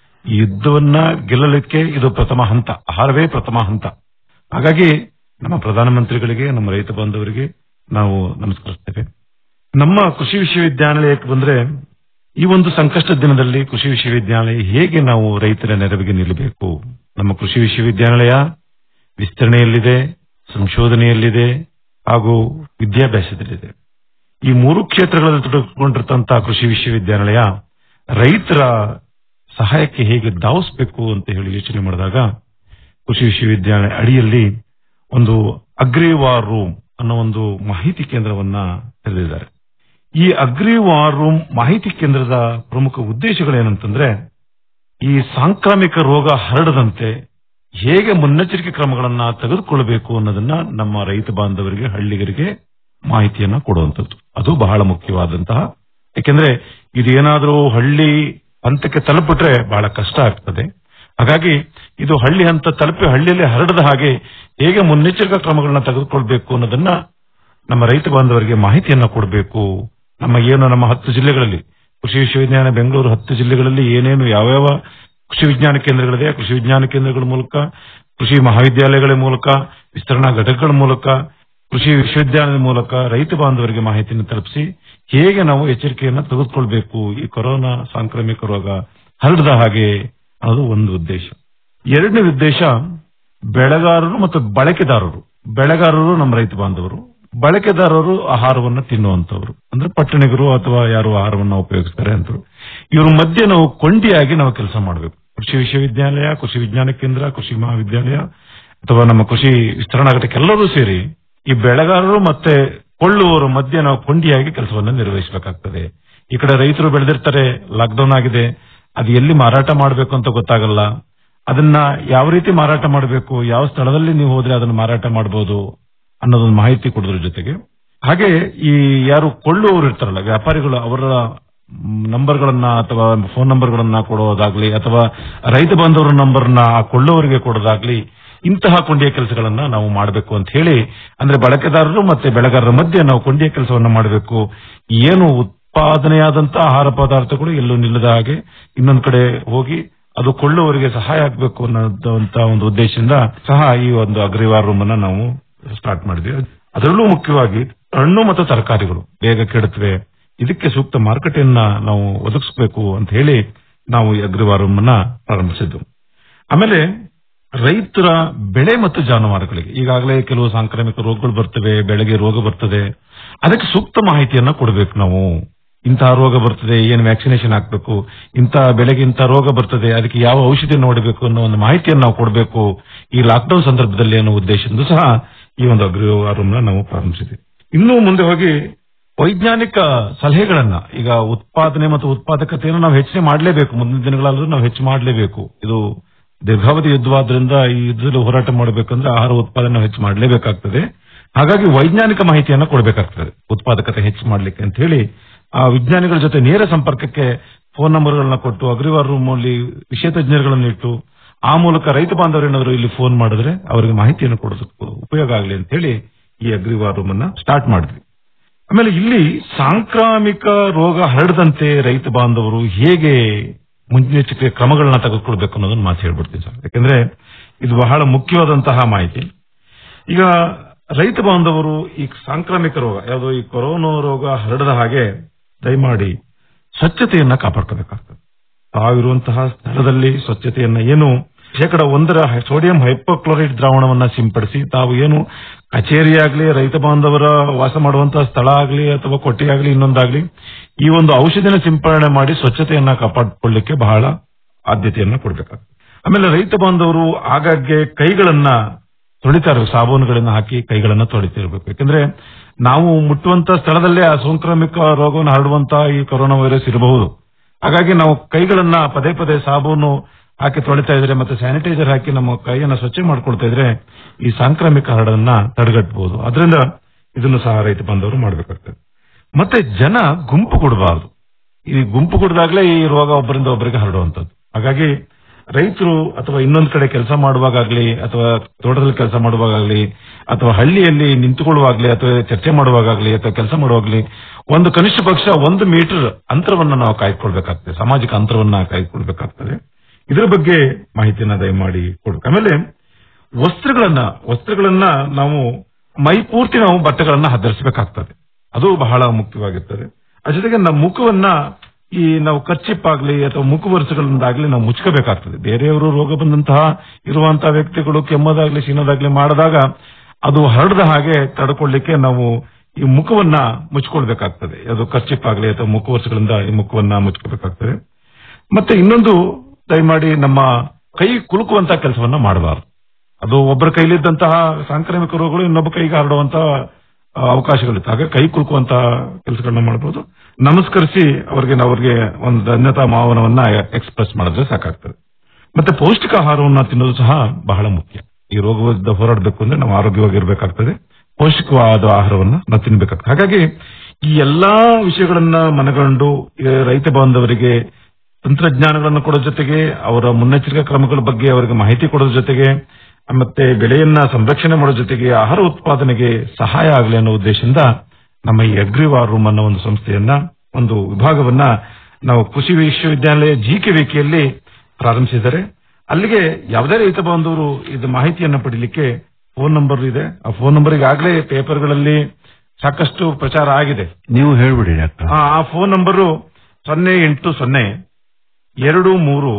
ಈ ಯುದ್ಧವನ್ನ ಗೆಲ್ಲಲಿಕ್ಕೆ ಇದು ಪ್ರಥಮ ಹಂತ ಆಹಾರವೇ ಪ್ರಥಮ ಹಂತ ಹಾಗಾಗಿ ನಮ್ಮ ಪ್ರಧಾನಮಂತ್ರಿಗಳಿಗೆ ನಮ್ಮ ರೈತ ಬಾಂಧವರಿಗೆ ನಾವು ನಮಸ್ಕರಿಸ್ತೇವೆ ನಮ್ಮ ಕೃಷಿ ವಿಶ್ವವಿದ್ಯಾನಿಲಯಕ್ಕೆ ಬಂದ್ರೆ ಈ ಒಂದು ಸಂಕಷ್ಟದ ದಿನದಲ್ಲಿ ಕೃಷಿ ವಿಶ್ವವಿದ್ಯಾನಿಲಯ ಹೇಗೆ ನಾವು ರೈತರ ನೆರವಿಗೆ ನಿಲ್ಲಬೇಕು ನಮ್ಮ ಕೃಷಿ ವಿಶ್ವವಿದ್ಯಾನಿಲಯ ವಿಸ್ತರಣೆಯಲ್ಲಿದೆ ಸಂಶೋಧನೆಯಲ್ಲಿದೆ ಹಾಗೂ ವಿದ್ಯಾಭ್ಯಾಸದಲ್ಲಿದೆ ಈ ಮೂರು ಕ್ಷೇತ್ರಗಳಲ್ಲಿ ತೊಡಗಿಕೊಂಡಿರ್ತಂತಹ ಕೃಷಿ ವಿಶ್ವವಿದ್ಯಾನಿಲಯ ರೈತರ ಸಹಾಯಕ್ಕೆ ಹೇಗೆ ಧಾವಿಸಬೇಕು ಅಂತ ಹೇಳಿ ಯೋಚನೆ ಮಾಡಿದಾಗ ಕೃಷಿ ವಿಶ್ವವಿದ್ಯಾಲಯ ಅಡಿಯಲ್ಲಿ ಒಂದು ಅಗ್ರಿ ವಾರ್ ರೂಮ್ ಅನ್ನೋ ಒಂದು ಮಾಹಿತಿ ಕೇಂದ್ರವನ್ನ ತೆರೆದಿದ್ದಾರೆ ಈ ಅಗ್ರಿ ವಾರ್ ರೂಮ್ ಮಾಹಿತಿ ಕೇಂದ್ರದ ಪ್ರಮುಖ ಉದ್ದೇಶಗಳೇನಂತಂದ್ರೆ ಈ ಸಾಂಕ್ರಾಮಿಕ ರೋಗ ಹರಡದಂತೆ ಹೇಗೆ ಮುನ್ನೆಚ್ಚರಿಕೆ ಕ್ರಮಗಳನ್ನ ತೆಗೆದುಕೊಳ್ಳಬೇಕು ಅನ್ನೋದನ್ನ ನಮ್ಮ ರೈತ ಬಾಂಧವರಿಗೆ ಹಳ್ಳಿಗರಿಗೆ ಮಾಹಿತಿಯನ್ನ ಕೊಡುವಂಥದ್ದು ಅದು ಬಹಳ ಮುಖ್ಯವಾದಂತಹ ಯಾಕೆಂದ್ರೆ ಇದೇನಾದರೂ ಹಳ್ಳಿ ಹಂತಕ್ಕೆ ತಲುಪಿಟ್ರೆ ಬಹಳ ಕಷ್ಟ ಆಗ್ತದೆ ಹಾಗಾಗಿ ಇದು ಹಳ್ಳಿ ಹಂತ ತಲುಪಿ ಹಳ್ಳಿಯಲ್ಲಿ ಹರಡದ ಹಾಗೆ ಹೇಗೆ ಮುನ್ನೆಚ್ಚರಿಕಾ ಕ್ರಮಗಳನ್ನ ತೆಗೆದುಕೊಳ್ಬೇಕು ಅನ್ನೋದನ್ನ ನಮ್ಮ ರೈತ ಬಾಂಧವರಿಗೆ ಮಾಹಿತಿಯನ್ನ ಕೊಡಬೇಕು ನಮ್ಮ ಏನು ನಮ್ಮ ಹತ್ತು ಜಿಲ್ಲೆಗಳಲ್ಲಿ ಕೃಷಿ ವಿಶ್ವವಿದ್ಯಾಲಯ ಬೆಂಗಳೂರು ಹತ್ತು ಜಿಲ್ಲೆಗಳಲ್ಲಿ ಏನೇನು ಯಾವ್ಯಾವ ಕೃಷಿ ವಿಜ್ಞಾನ ಕೇಂದ್ರಗಳಿದೆ ಕೃಷಿ ವಿಜ್ಞಾನ ಕೇಂದ್ರಗಳ ಮೂಲಕ ಕೃಷಿ ಮಹಾವಿದ್ಯಾಲಯಗಳ ಮೂಲಕ ವಿಸ್ತರಣಾ ಘಟಕಗಳ ಮೂಲಕ ಕೃಷಿ ವಿಶ್ವವಿದ್ಯಾಲಯದ ಮೂಲಕ ರೈತ ಬಾಂಧವರಿಗೆ ಮಾಹಿತಿಯನ್ನು ತಲುಪಿಸಿ ಹೇಗೆ ನಾವು ಎಚ್ಚರಿಕೆಯನ್ನು ತೆಗೆದುಕೊಳ್ಬೇಕು ಈ ಕೊರೋನಾ ಸಾಂಕ್ರಾಮಿಕ ರೋಗ ಹರಡದ ಹಾಗೆ ಅದು ಒಂದು ಉದ್ದೇಶ ಎರಡನೇ ಉದ್ದೇಶ ಬೆಳೆಗಾರರು ಮತ್ತು ಬಳಕೆದಾರರು ಬೆಳೆಗಾರರು ನಮ್ಮ ರೈತ ಬಾಂಧವರು ಬಳಕೆದಾರರು ಆಹಾರವನ್ನ ತಿನ್ನುವಂತವರು ಅಂದ್ರೆ ಪಟ್ಟಣಿಗರು ಅಥವಾ ಯಾರು ಆಹಾರವನ್ನ ಉಪಯೋಗಿಸ್ತಾರೆ ಅಂತ ಇವ್ರ ಮಧ್ಯೆ ನಾವು ಕೊಂಡಿಯಾಗಿ ನಾವು ಕೆಲಸ ಮಾಡಬೇಕು ಕೃಷಿ ವಿಶ್ವವಿದ್ಯಾಲಯ ಕೃಷಿ ವಿಜ್ಞಾನ ಕೇಂದ್ರ ಕೃಷಿ ಮಹಾವಿದ್ಯಾಲಯ ಅಥವಾ ನಮ್ಮ ಕೃಷಿ ವಿಸ್ತರಣಾ ಘಟಕ ಎಲ್ಲರೂ ಸೇರಿ ಈ ಬೆಳೆಗಾರರು ಮತ್ತೆ ಕೊಳ್ಳುವವರ ಮಧ್ಯೆ ನಾವು ಕೊಂಡಿಯಾಗಿ ಕೆಲಸವನ್ನ ನಿರ್ವಹಿಸಬೇಕಾಗ್ತದೆ ಈ ಕಡೆ ರೈತರು ಬೆಳೆದಿರ್ತಾರೆ ಲಾಕ್ಡೌನ್ ಆಗಿದೆ ಅದು ಎಲ್ಲಿ ಮಾರಾಟ ಮಾಡಬೇಕು ಅಂತ ಗೊತ್ತಾಗಲ್ಲ ಅದನ್ನ ಯಾವ ರೀತಿ ಮಾರಾಟ ಮಾಡಬೇಕು ಯಾವ ಸ್ಥಳದಲ್ಲಿ ನೀವು ಹೋದ್ರೆ ಅದನ್ನ ಮಾರಾಟ ಮಾಡಬಹುದು ಅನ್ನೋದೊಂದು ಮಾಹಿತಿ ಕೊಡೋದ್ರ ಜೊತೆಗೆ ಹಾಗೆ ಈ ಯಾರು ಕೊಳ್ಳುವವರು ಇರ್ತಾರಲ್ಲ ವ್ಯಾಪಾರಿಗಳು ಅವರ ನಂಬರ್ಗಳನ್ನ ಅಥವಾ ಫೋನ್ ನಂಬರ್ಗಳನ್ನ ಕೊಡೋದಾಗ್ಲಿ ಅಥವಾ ರೈತ ಬಾಂಧವರ ನಂಬರ್ನ ಆ ಕೊಳ್ಳುವವರಿಗೆ ಕೊಡೋದಾಗ್ಲಿ ಇಂತಹ ಕೊಂಡಿಯ ಕೆಲಸಗಳನ್ನ ನಾವು ಮಾಡಬೇಕು ಅಂತ ಹೇಳಿ ಅಂದ್ರೆ ಬಳಕೆದಾರರು ಮತ್ತೆ ಬೆಳೆಗಾರರ ಮಧ್ಯೆ ನಾವು ಕೊಂಡಿಯ ಕೆಲಸವನ್ನ ಮಾಡಬೇಕು ಏನು ಉತ್ಪಾದನೆಯಾದಂತ ಆಹಾರ ಪದಾರ್ಥಗಳು ಎಲ್ಲೂ ನಿಲ್ಲದ ಹಾಗೆ ಇನ್ನೊಂದ್ ಕಡೆ ಹೋಗಿ ಅದು ಕೊಳ್ಳುವವರಿಗೆ ಸಹಾಯ ಆಗಬೇಕು ಅನ್ನೋದಂತ ಒಂದು ಉದ್ದೇಶದಿಂದ ಸಹ ಈ ಒಂದು ಅಗ್ರಿವಾರ್ ರೂಮ್ ಅನ್ನ ನಾವು ಸ್ಟಾರ್ಟ್ ಮಾಡಿದ್ವಿ ಅದರಲ್ಲೂ ಮುಖ್ಯವಾಗಿ ಹಣ್ಣು ಮತ್ತು ತರಕಾರಿಗಳು ಬೇಗ ಕೆಡುತ್ತವೆ ಇದಕ್ಕೆ ಸೂಕ್ತ ಮಾರುಕಟ್ಟೆಯನ್ನ ನಾವು ಒದಗಿಸಬೇಕು ಅಂತ ಹೇಳಿ ನಾವು ಈ ಅಗ್ರಿವಾರ್ ರೂಮ್ ಅನ್ನ ಪ್ರಾರಂಭಿಸಿದ್ದು ಆಮೇಲೆ ರೈತರ ಬೆಳೆ ಮತ್ತು ಜಾನುವಾರುಗಳಿಗೆ ಈಗಾಗಲೇ ಕೆಲವು ಸಾಂಕ್ರಾಮಿಕ ರೋಗಗಳು ಬರ್ತವೆ ಬೆಳೆಗೆ ರೋಗ ಬರ್ತದೆ ಅದಕ್ಕೆ ಸೂಕ್ತ ಮಾಹಿತಿಯನ್ನ ಕೊಡಬೇಕು ನಾವು ಇಂತಹ ರೋಗ ಬರ್ತದೆ ಏನು ವ್ಯಾಕ್ಸಿನೇಷನ್ ಹಾಕಬೇಕು ಇಂತಹ ಬೆಳೆಗೆ ಇಂತಹ ರೋಗ ಬರ್ತದೆ ಅದಕ್ಕೆ ಯಾವ ಔಷಧಿಯನ್ನು ನೋಡಬೇಕು ಅನ್ನೋ ಒಂದು ಮಾಹಿತಿಯನ್ನು ನಾವು ಕೊಡಬೇಕು ಈ ಲಾಕ್ಡೌನ್ ಸಂದರ್ಭದಲ್ಲಿ ಅನ್ನೋ ಉದ್ದೇಶದಿಂದ ಸಹ ಈ ಒಂದು ಅಗ್ರವಾರನ್ನ ನಾವು ಪ್ರಾರಂಭಿಸಿದ್ವಿ ಇನ್ನೂ ಮುಂದೆ ಹೋಗಿ ವೈಜ್ಞಾನಿಕ ಸಲಹೆಗಳನ್ನ ಈಗ ಉತ್ಪಾದನೆ ಮತ್ತು ಉತ್ಪಾದಕತೆಯನ್ನು ನಾವು ಹೆಚ್ಚಿಗೆ ಮಾಡಲೇಬೇಕು ಮುಂದಿನ ದಿನಗಳಲ್ಲೂ ನಾವು ಹೆಚ್ಚು ಮಾಡಲೇಬೇಕು ಇದು ದೀರ್ಘಾವಧಿ ಯುದ್ಧವಾದ್ರಿಂದ ಈ ಯುದ್ಧದಲ್ಲಿ ಹೋರಾಟ ಮಾಡಬೇಕಂದ್ರೆ ಆಹಾರ ಉತ್ಪಾದನೆ ನಾವು ಹೆಚ್ಚು ಮಾಡಲೇಬೇಕಾಗ್ತದೆ ಹಾಗಾಗಿ ವೈಜ್ಞಾನಿಕ ಮಾಹಿತಿಯನ್ನ ಕೊಡಬೇಕಾಗ್ತದೆ ಉತ್ಪಾದಕತೆ ಹೆಚ್ಚು ಮಾಡಲಿಕ್ಕೆ ಅಂತ ಹೇಳಿ ಆ ವಿಜ್ಞಾನಿಗಳ ಜೊತೆ ನೇರ ಸಂಪರ್ಕಕ್ಕೆ ಫೋನ್ ನಂಬರ್ಗಳನ್ನ ಕೊಟ್ಟು ಅಗ್ರಿವಾರ್ ರೂಮ್ ಅಲ್ಲಿ ವಿಷಯ ತಜ್ಞರುಗಳನ್ನು ಇಟ್ಟು ಆ ಮೂಲಕ ರೈತ ಬಾಂಧವರೇನಾದ್ರು ಇಲ್ಲಿ ಫೋನ್ ಮಾಡಿದ್ರೆ ಅವರಿಗೆ ಮಾಹಿತಿಯನ್ನು ಕೊಡೋದಕ್ಕೆ ಉಪಯೋಗ ಆಗಲಿ ಅಂತ ಹೇಳಿ ಈ ಅಗ್ರಿವಾರ್ ರೂಮ್ ಅನ್ನ ಸ್ಟಾರ್ಟ್ ಮಾಡಿದ್ವಿ ಆಮೇಲೆ ಇಲ್ಲಿ ಸಾಂಕ್ರಾಮಿಕ ರೋಗ ಹರಡದಂತೆ ರೈತ ಬಾಂಧವರು ಹೇಗೆ ಮುನ್ನೆಚ್ಚರಿಕೆ ಕ್ರಮಗಳನ್ನ ತೆಗೆದುಕೊಳ್ಬೇಕು ಅನ್ನೋದನ್ನ ಮಾತು ಹೇಳ್ಬಿಡ್ತೀನಿ ಸರ್ ಯಾಕಂದ್ರೆ ಇದು ಬಹಳ ಮುಖ್ಯವಾದಂತಹ ಮಾಹಿತಿ ಈಗ ರೈತ ಬಾಂಧವರು ಈ ಸಾಂಕ್ರಾಮಿಕ ರೋಗ ಯಾವುದು ಈ ಕೊರೋನಾ ರೋಗ ಹರಡದ ಹಾಗೆ ದಯಮಾಡಿ ಸ್ವಚ್ಛತೆಯನ್ನ ಕಾಪಾಡ್ಕೋಬೇಕಾಗ್ತದೆ ತಾವಿರುವಂತಹ ಸ್ಥಳದಲ್ಲಿ ಸ್ವಚ್ಛತೆಯನ್ನ ಏನು ಶೇಕಡ ಒಂದರ ಸೋಡಿಯಂ ಹೈಪೋಕ್ಲೋರೈಡ್ ದ್ರಾವಣವನ್ನ ಸಿಂಪಡಿಸಿ ತಾವು ಏನು ಕಚೇರಿ ಆಗ್ಲಿ ರೈತ ಬಾಂಧವರ ವಾಸ ಮಾಡುವಂತಹ ಸ್ಥಳ ಆಗ್ಲಿ ಅಥವಾ ಕೊಟ್ಟಿ ಆಗ್ಲಿ ಇನ್ನೊಂದಾಗ್ಲಿ ಈ ಒಂದು ಔಷಧಿನ ಸಿಂಪಡಣೆ ಮಾಡಿ ಸ್ವಚ್ಛತೆಯನ್ನ ಕಾಪಾಡಿಕೊಳ್ಳಿಕ್ಕೆ ಬಹಳ ಆದ್ಯತೆಯನ್ನ ಕೊಡಬೇಕಾಗ್ತದೆ ಆಮೇಲೆ ರೈತ ಬಾಂಧವರು ಆಗಾಗ್ಗೆ ಕೈಗಳನ್ನ ತೊಳಿತಾ ಇರಬೇಕು ಸಾಬೂನುಗಳನ್ನ ಹಾಕಿ ಕೈಗಳನ್ನ ತೊಳಿತಿರ್ಬೇಕು ಯಾಕಂದ್ರೆ ನಾವು ಮುಟ್ಟುವಂತ ಸ್ಥಳದಲ್ಲೇ ಆ ಸಾಂಕ್ರಾಮಿಕ ರೋಗವನ್ನು ಹರಡುವಂತ ಈ ಕೊರೋನಾ ವೈರಸ್ ಇರಬಹುದು ಹಾಗಾಗಿ ನಾವು ಕೈಗಳನ್ನ ಪದೇ ಪದೇ ಸಾಬೂನು ಹಾಕಿ ತೊಳಿತಾ ಇದ್ರೆ ಮತ್ತೆ ಸ್ಯಾನಿಟೈಸರ್ ಹಾಕಿ ನಮ್ಮ ಕೈಯನ್ನ ಸ್ವಚ್ಛ ಮಾಡ್ಕೊಳ್ತಾ ಇದ್ರೆ ಈ ಸಾಂಕ್ರಾಮಿಕ ಹರಡನ್ನ ತಡೆಗಟ್ಟಬಹುದು ಅದರಿಂದ ಇದನ್ನು ಸಹ ರೈತ ಬಾಂಧವರು ಮಾಡಬೇಕಾಗ್ತದೆ ಮತ್ತೆ ಜನ ಗುಂಪು ಕೊಡಬಾರದು ಈ ಗುಂಪು ಕೊಡದಾಗ್ಲೇ ಈ ರೋಗ ಒಬ್ಬರಿಂದ ಒಬ್ಬರಿಗೆ ಹರಡುವಂತದ್ದು ಹಾಗಾಗಿ ರೈತರು ಅಥವಾ ಇನ್ನೊಂದು ಕಡೆ ಕೆಲಸ ಮಾಡುವಾಗಲಿ ಅಥವಾ ತೋಟದಲ್ಲಿ ಕೆಲಸ ಮಾಡುವಾಗಲಿ ಅಥವಾ ಹಳ್ಳಿಯಲ್ಲಿ ನಿಂತುಕೊಳ್ಳುವಾಗ್ಲಿ ಅಥವಾ ಚರ್ಚೆ ಮಾಡುವಾಗಲಿ ಅಥವಾ ಕೆಲಸ ಮಾಡುವಾಗ್ಲಿ ಒಂದು ಕನಿಷ್ಠ ಪಕ್ಷ ಒಂದು ಮೀಟರ್ ಅಂತರವನ್ನ ನಾವು ಕಾಯ್ಕೊಳ್ಬೇಕಾಗ್ತದೆ ಸಾಮಾಜಿಕ ಅಂತರವನ್ನ ಕಾಯ್ಕೊಳ್ಬೇಕಾಗ್ತದೆ ಇದರ ಬಗ್ಗೆ ಮಾಹಿತಿಯನ್ನ ದಯಮಾಡಿ ಕೊಡ್ಬೇಕು ಆಮೇಲೆ ವಸ್ತ್ರಗಳನ್ನ ವಸ್ತ್ರಗಳನ್ನ ನಾವು ಮೈ ಪೂರ್ತಿ ನಾವು ಬಟ್ಟೆಗಳನ್ನ ಹದ್ದರಿಸಬೇಕಾಗ್ತದೆ ಅದು ಬಹಳ ಮುಖ್ಯವಾಗಿರ್ತದೆ ಅದ್ರ ಜೊತೆಗೆ ನಮ್ಮ ಮುಖವನ್ನ ಈ ನಾವು ಕಚ್ಚಿಪ್ಪಾಗ್ಲಿ ಅಥವಾ ಮುಖವರ್ಸಗಳಿಂದಾಗ್ಲಿ ನಾವು ಮುಚ್ಕೋಬೇಕಾಗ್ತದೆ ಬೇರೆಯವರು ರೋಗ ಬಂದಂತಹ ಇರುವಂತಹ ವ್ಯಕ್ತಿಗಳು ಕೆಮ್ಮದಾಗ್ಲಿ ಶೀನದಾಗ್ಲಿ ಮಾಡಿದಾಗ ಅದು ಹರಡದ ಹಾಗೆ ತಡ್ಕೊಳ್ಳಿಕ್ಕೆ ನಾವು ಈ ಮುಖವನ್ನ ಮುಚ್ಕೊಳ್ಬೇಕಾಗ್ತದೆ ಅದು ಕಚ್ಚಿಪ್ಪಾಗ್ಲಿ ಅಥವಾ ಮುಖವರ್ಸಗಳಿಂದ ಈ ಮುಖವನ್ನ ಮುಚ್ಕೋಬೇಕಾಗ್ತದೆ ಮತ್ತೆ ಇನ್ನೊಂದು ದಯಮಾಡಿ ನಮ್ಮ ಕೈ ಕುಲುಕುವಂತ ಕೆಲಸವನ್ನ ಮಾಡಬಾರದು ಅದು ಒಬ್ಬರ ಕೈಲಿದ್ದಂತಹ ಸಾಂಕ್ರಾಮಿಕ ರೋಗಗಳು ಇನ್ನೊಬ್ಬ ಕೈಗೆ ಹರಡುವಂತಹ ಆ, ಅವಕಾಶಗಳಿತ್ತು ಹಾಗೆ ಕೈ ಕುಲುಕುವಂತ ಕೆಲಸಗಳನ್ನ ಮಾಡಬಹುದು ನಮಸ್ಕರಿಸಿ ಅವರಿಗೆ ಅವ್ರಿಗೆ ಒಂದು ಧನ್ಯತಾ ಮಾವನವನ್ನ ಎಕ್ಸ್ಪ್ರೆಸ್ ಮಾಡಿದ್ರೆ ಸಾಕಾಗ್ತದೆ ಮತ್ತೆ ಪೌಷ್ಟಿಕ ಆಹಾರವನ್ನ ತಿನ್ನೋದು ಸಹ ಬಹಳ ಮುಖ್ಯ ಈ ರೋಗ ವಿರುದ್ಧ ಹೋರಾಡಬೇಕು ಅಂದ್ರೆ ನಾವು ಆರೋಗ್ಯವಾಗಿರ್ಬೇಕಾಗ್ತದೆ ಪೌಷ್ಟಿಕವಾದ ಆಹಾರವನ್ನ ನಾವು ತಿನ್ಬೇಕಾಗ್ತದೆ ಹಾಗಾಗಿ ಈ ಎಲ್ಲಾ ವಿಷಯಗಳನ್ನ ಮನಗಂಡು ಈ ರೈತ ಬಾಂಧವರಿಗೆ ತಂತ್ರಜ್ಞಾನಗಳನ್ನು ಕೊಡೋ ಜೊತೆಗೆ ಅವರ ಮುನ್ನೆಚ್ಚರಿಕಾ ಕ್ರಮಗಳ ಬಗ್ಗೆ ಅವರಿಗೆ ಮಾಹಿತಿ ಕೊಡೋದ್ರ ಜೊತೆಗೆ ಮತ್ತೆ ಬೆಳೆಯನ್ನ ಸಂರಕ್ಷಣೆ ಮಾಡೋ ಜೊತೆಗೆ ಆಹಾರ ಉತ್ಪಾದನೆಗೆ ಸಹಾಯ ಆಗಲಿ ಅನ್ನೋ ಉದ್ದೇಶದಿಂದ ನಮ್ಮ ಈ ಅಗ್ರಿವಾರ್ ರೂಮ್ ಅನ್ನೋ ಒಂದು ಸಂಸ್ಥೆಯನ್ನ ಒಂದು ವಿಭಾಗವನ್ನ ನಾವು ಕೃಷಿ ವಿಶ್ವವಿದ್ಯಾಲಯ ಜಿಕೆ ವೇಕಿಯಲ್ಲಿ ಪ್ರಾರಂಭಿಸಿದ್ದಾರೆ ಅಲ್ಲಿಗೆ ಯಾವುದೇ ರೈತ ಬಾಂಧವರು ಇದು ಮಾಹಿತಿಯನ್ನ ಪಡಿಲಿಕ್ಕೆ ಫೋನ್ ನಂಬರ್ ಇದೆ ಆ ಫೋನ್ ನಂಬರ್ ಈಗಾಗಲೇ ಪೇಪರ್ಗಳಲ್ಲಿ ಸಾಕಷ್ಟು ಪ್ರಚಾರ ಆಗಿದೆ ನೀವು ಹೇಳ್ಬಿಡಿ ಡಾಕ್ಟರ್ ಆ ಆ ಫೋನ್ ನಂಬರು ಸೊನ್ನೆ ಎಂಟು ಸೊನ್ನೆ ಎರಡು ಮೂರು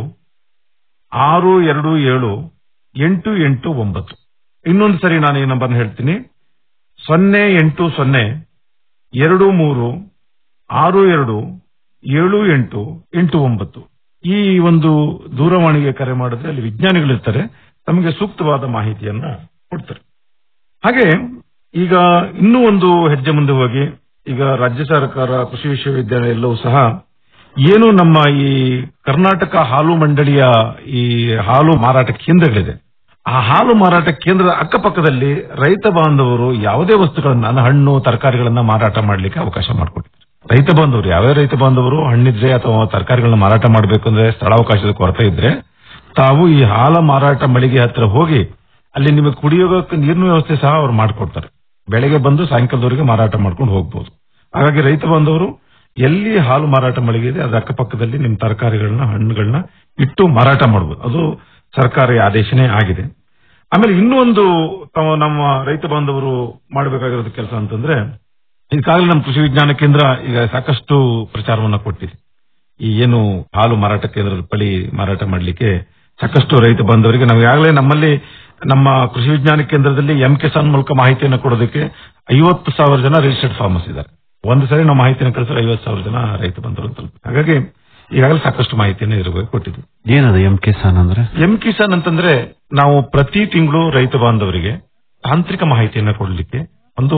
ಆರು ಎರಡು ಏಳು ಎಂಟು ಎಂಟು ಒಂಬತ್ತು ಇನ್ನೊಂದು ಸರಿ ನಾನು ಈ ನಂಬರ್ನ ಹೇಳ್ತೀನಿ ಸೊನ್ನೆ ಎಂಟು ಸೊನ್ನೆ ಎರಡು ಮೂರು ಆರು ಎರಡು ಏಳು ಎಂಟು ಎಂಟು ಒಂಬತ್ತು ಈ ಒಂದು ದೂರವಾಣಿಗೆ ಕರೆ ಮಾಡಿದ್ರೆ ಅಲ್ಲಿ ವಿಜ್ಞಾನಿಗಳಿರ್ತಾರೆ ತಮಗೆ ಸೂಕ್ತವಾದ ಮಾಹಿತಿಯನ್ನ ಕೊಡ್ತಾರೆ ಹಾಗೆ ಈಗ ಇನ್ನೂ ಒಂದು ಹೆಜ್ಜೆ ಮುಂದೆ ಹೋಗಿ ಈಗ ರಾಜ್ಯ ಸರ್ಕಾರ ಕೃಷಿ ವಿಶ್ವವಿದ್ಯಾಲಯ ಎಲ್ಲವೂ ಸಹ ಏನು ನಮ್ಮ ಈ ಕರ್ನಾಟಕ ಹಾಲು ಮಂಡಳಿಯ ಈ ಹಾಲು ಮಾರಾಟ ಕೇಂದ್ರಗಳಿದೆ ಆ ಹಾಲು ಮಾರಾಟ ಕೇಂದ್ರದ ಅಕ್ಕಪಕ್ಕದಲ್ಲಿ ರೈತ ಬಾಂಧವರು ಯಾವುದೇ ವಸ್ತುಗಳನ್ನ ಹಣ್ಣು ತರಕಾರಿಗಳನ್ನ ಮಾರಾಟ ಮಾಡಲಿಕ್ಕೆ ಅವಕಾಶ ಮಾಡಿಕೊಟ್ಟಿದ್ದಾರೆ ರೈತ ಬಾಂಧವರು ಯಾವ್ಯಾವ ರೈತ ಬಾಂಧವರು ಹಣ್ಣಿದ್ರೆ ಅಥವಾ ತರಕಾರಿಗಳನ್ನ ಮಾರಾಟ ಮಾಡಬೇಕಂದ್ರೆ ಸ್ಥಳಾವಕಾಶದ ಕೊರತೆ ಇದ್ರೆ ತಾವು ಈ ಹಾಲ ಮಾರಾಟ ಮಳಿಗೆ ಹತ್ರ ಹೋಗಿ ಅಲ್ಲಿ ನಿಮಗೆ ಕುಡಿಯೋಕೆ ನೀರಿನ ವ್ಯವಸ್ಥೆ ಸಹ ಅವ್ರು ಮಾಡಿಕೊಡ್ತಾರೆ ಬೆಳಗ್ಗೆ ಬಂದು ಸಾಯಂಕಾಲದವರೆಗೆ ಮಾರಾಟ ಮಾಡ್ಕೊಂಡು ಹೋಗ್ಬೋದು ಹಾಗಾಗಿ ರೈತ ಬಾಂಧವರು ಎಲ್ಲಿ ಹಾಲು ಮಾರಾಟ ಮಳಿಗೆ ಇದೆ ಅದ್ರ ಅಕ್ಕಪಕ್ಕದಲ್ಲಿ ನಿಮ್ಮ ತರಕಾರಿಗಳನ್ನ ಹಣ್ಣುಗಳನ್ನ ಇಟ್ಟು ಮಾರಾಟ ಮಾಡಬಹುದು ಅದು ಸರ್ಕಾರಿ ಆದೇಶನೇ ಆಗಿದೆ ಆಮೇಲೆ ಇನ್ನೂ ಒಂದು ತಾವು ನಮ್ಮ ರೈತ ಬಾಂಧವರು ಮಾಡಬೇಕಾಗಿರೋದು ಕೆಲಸ ಅಂತಂದ್ರೆ ಈಗಾಗಲೇ ನಮ್ಮ ಕೃಷಿ ವಿಜ್ಞಾನ ಕೇಂದ್ರ ಈಗ ಸಾಕಷ್ಟು ಪ್ರಚಾರವನ್ನ ಕೊಟ್ಟಿದೆ ಈ ಏನು ಹಾಲು ಮಾರಾಟ ಕೇಂದ್ರದ ಬಳಿ ಮಾರಾಟ ಮಾಡಲಿಕ್ಕೆ ಸಾಕಷ್ಟು ರೈತ ಬಾಂಧವರಿಗೆ ನಾವು ಈಗಾಗಲೇ ನಮ್ಮಲ್ಲಿ ನಮ್ಮ ಕೃಷಿ ವಿಜ್ಞಾನ ಕೇಂದ್ರದಲ್ಲಿ ಎಂ ಕಿಸಾನ್ ಮೂಲಕ ಮಾಹಿತಿಯನ್ನು ಕೊಡೋದಕ್ಕೆ ಐವತ್ತು ಸಾವಿರ ಜನ ರಿಜಿಸ್ಟರ್ಡ್ ಫಾರ್ಮರ್ಸ್ ಇದ್ದಾರೆ ಒಂದು ಸರಿ ನಾವು ಮಾಹಿತಿಯನ್ನು ಕಳಿಸಿದ್ರೆ ಐವತ್ತು ಸಾವಿರ ಜನ ರೈತ ಬಂಧುಗಳು ತಲುಪ ಹಾಗಾಗಿ ಈಗಾಗಲೇ ಸಾಕಷ್ಟು ಮಾಹಿತಿಯನ್ನು ಇರುವ ಕೊಟ್ಟಿದ್ವಿ ಏನದು ಎಂ ಕಿಸಾನ್ ಅಂದ್ರೆ ಎಂ ಕಿಸಾನ್ ಅಂತಂದ್ರೆ ನಾವು ಪ್ರತಿ ತಿಂಗಳು ರೈತ ಬಾಂಧವರಿಗೆ ತಾಂತ್ರಿಕ ಮಾಹಿತಿಯನ್ನ ಕೊಡಲಿಕ್ಕೆ ಒಂದು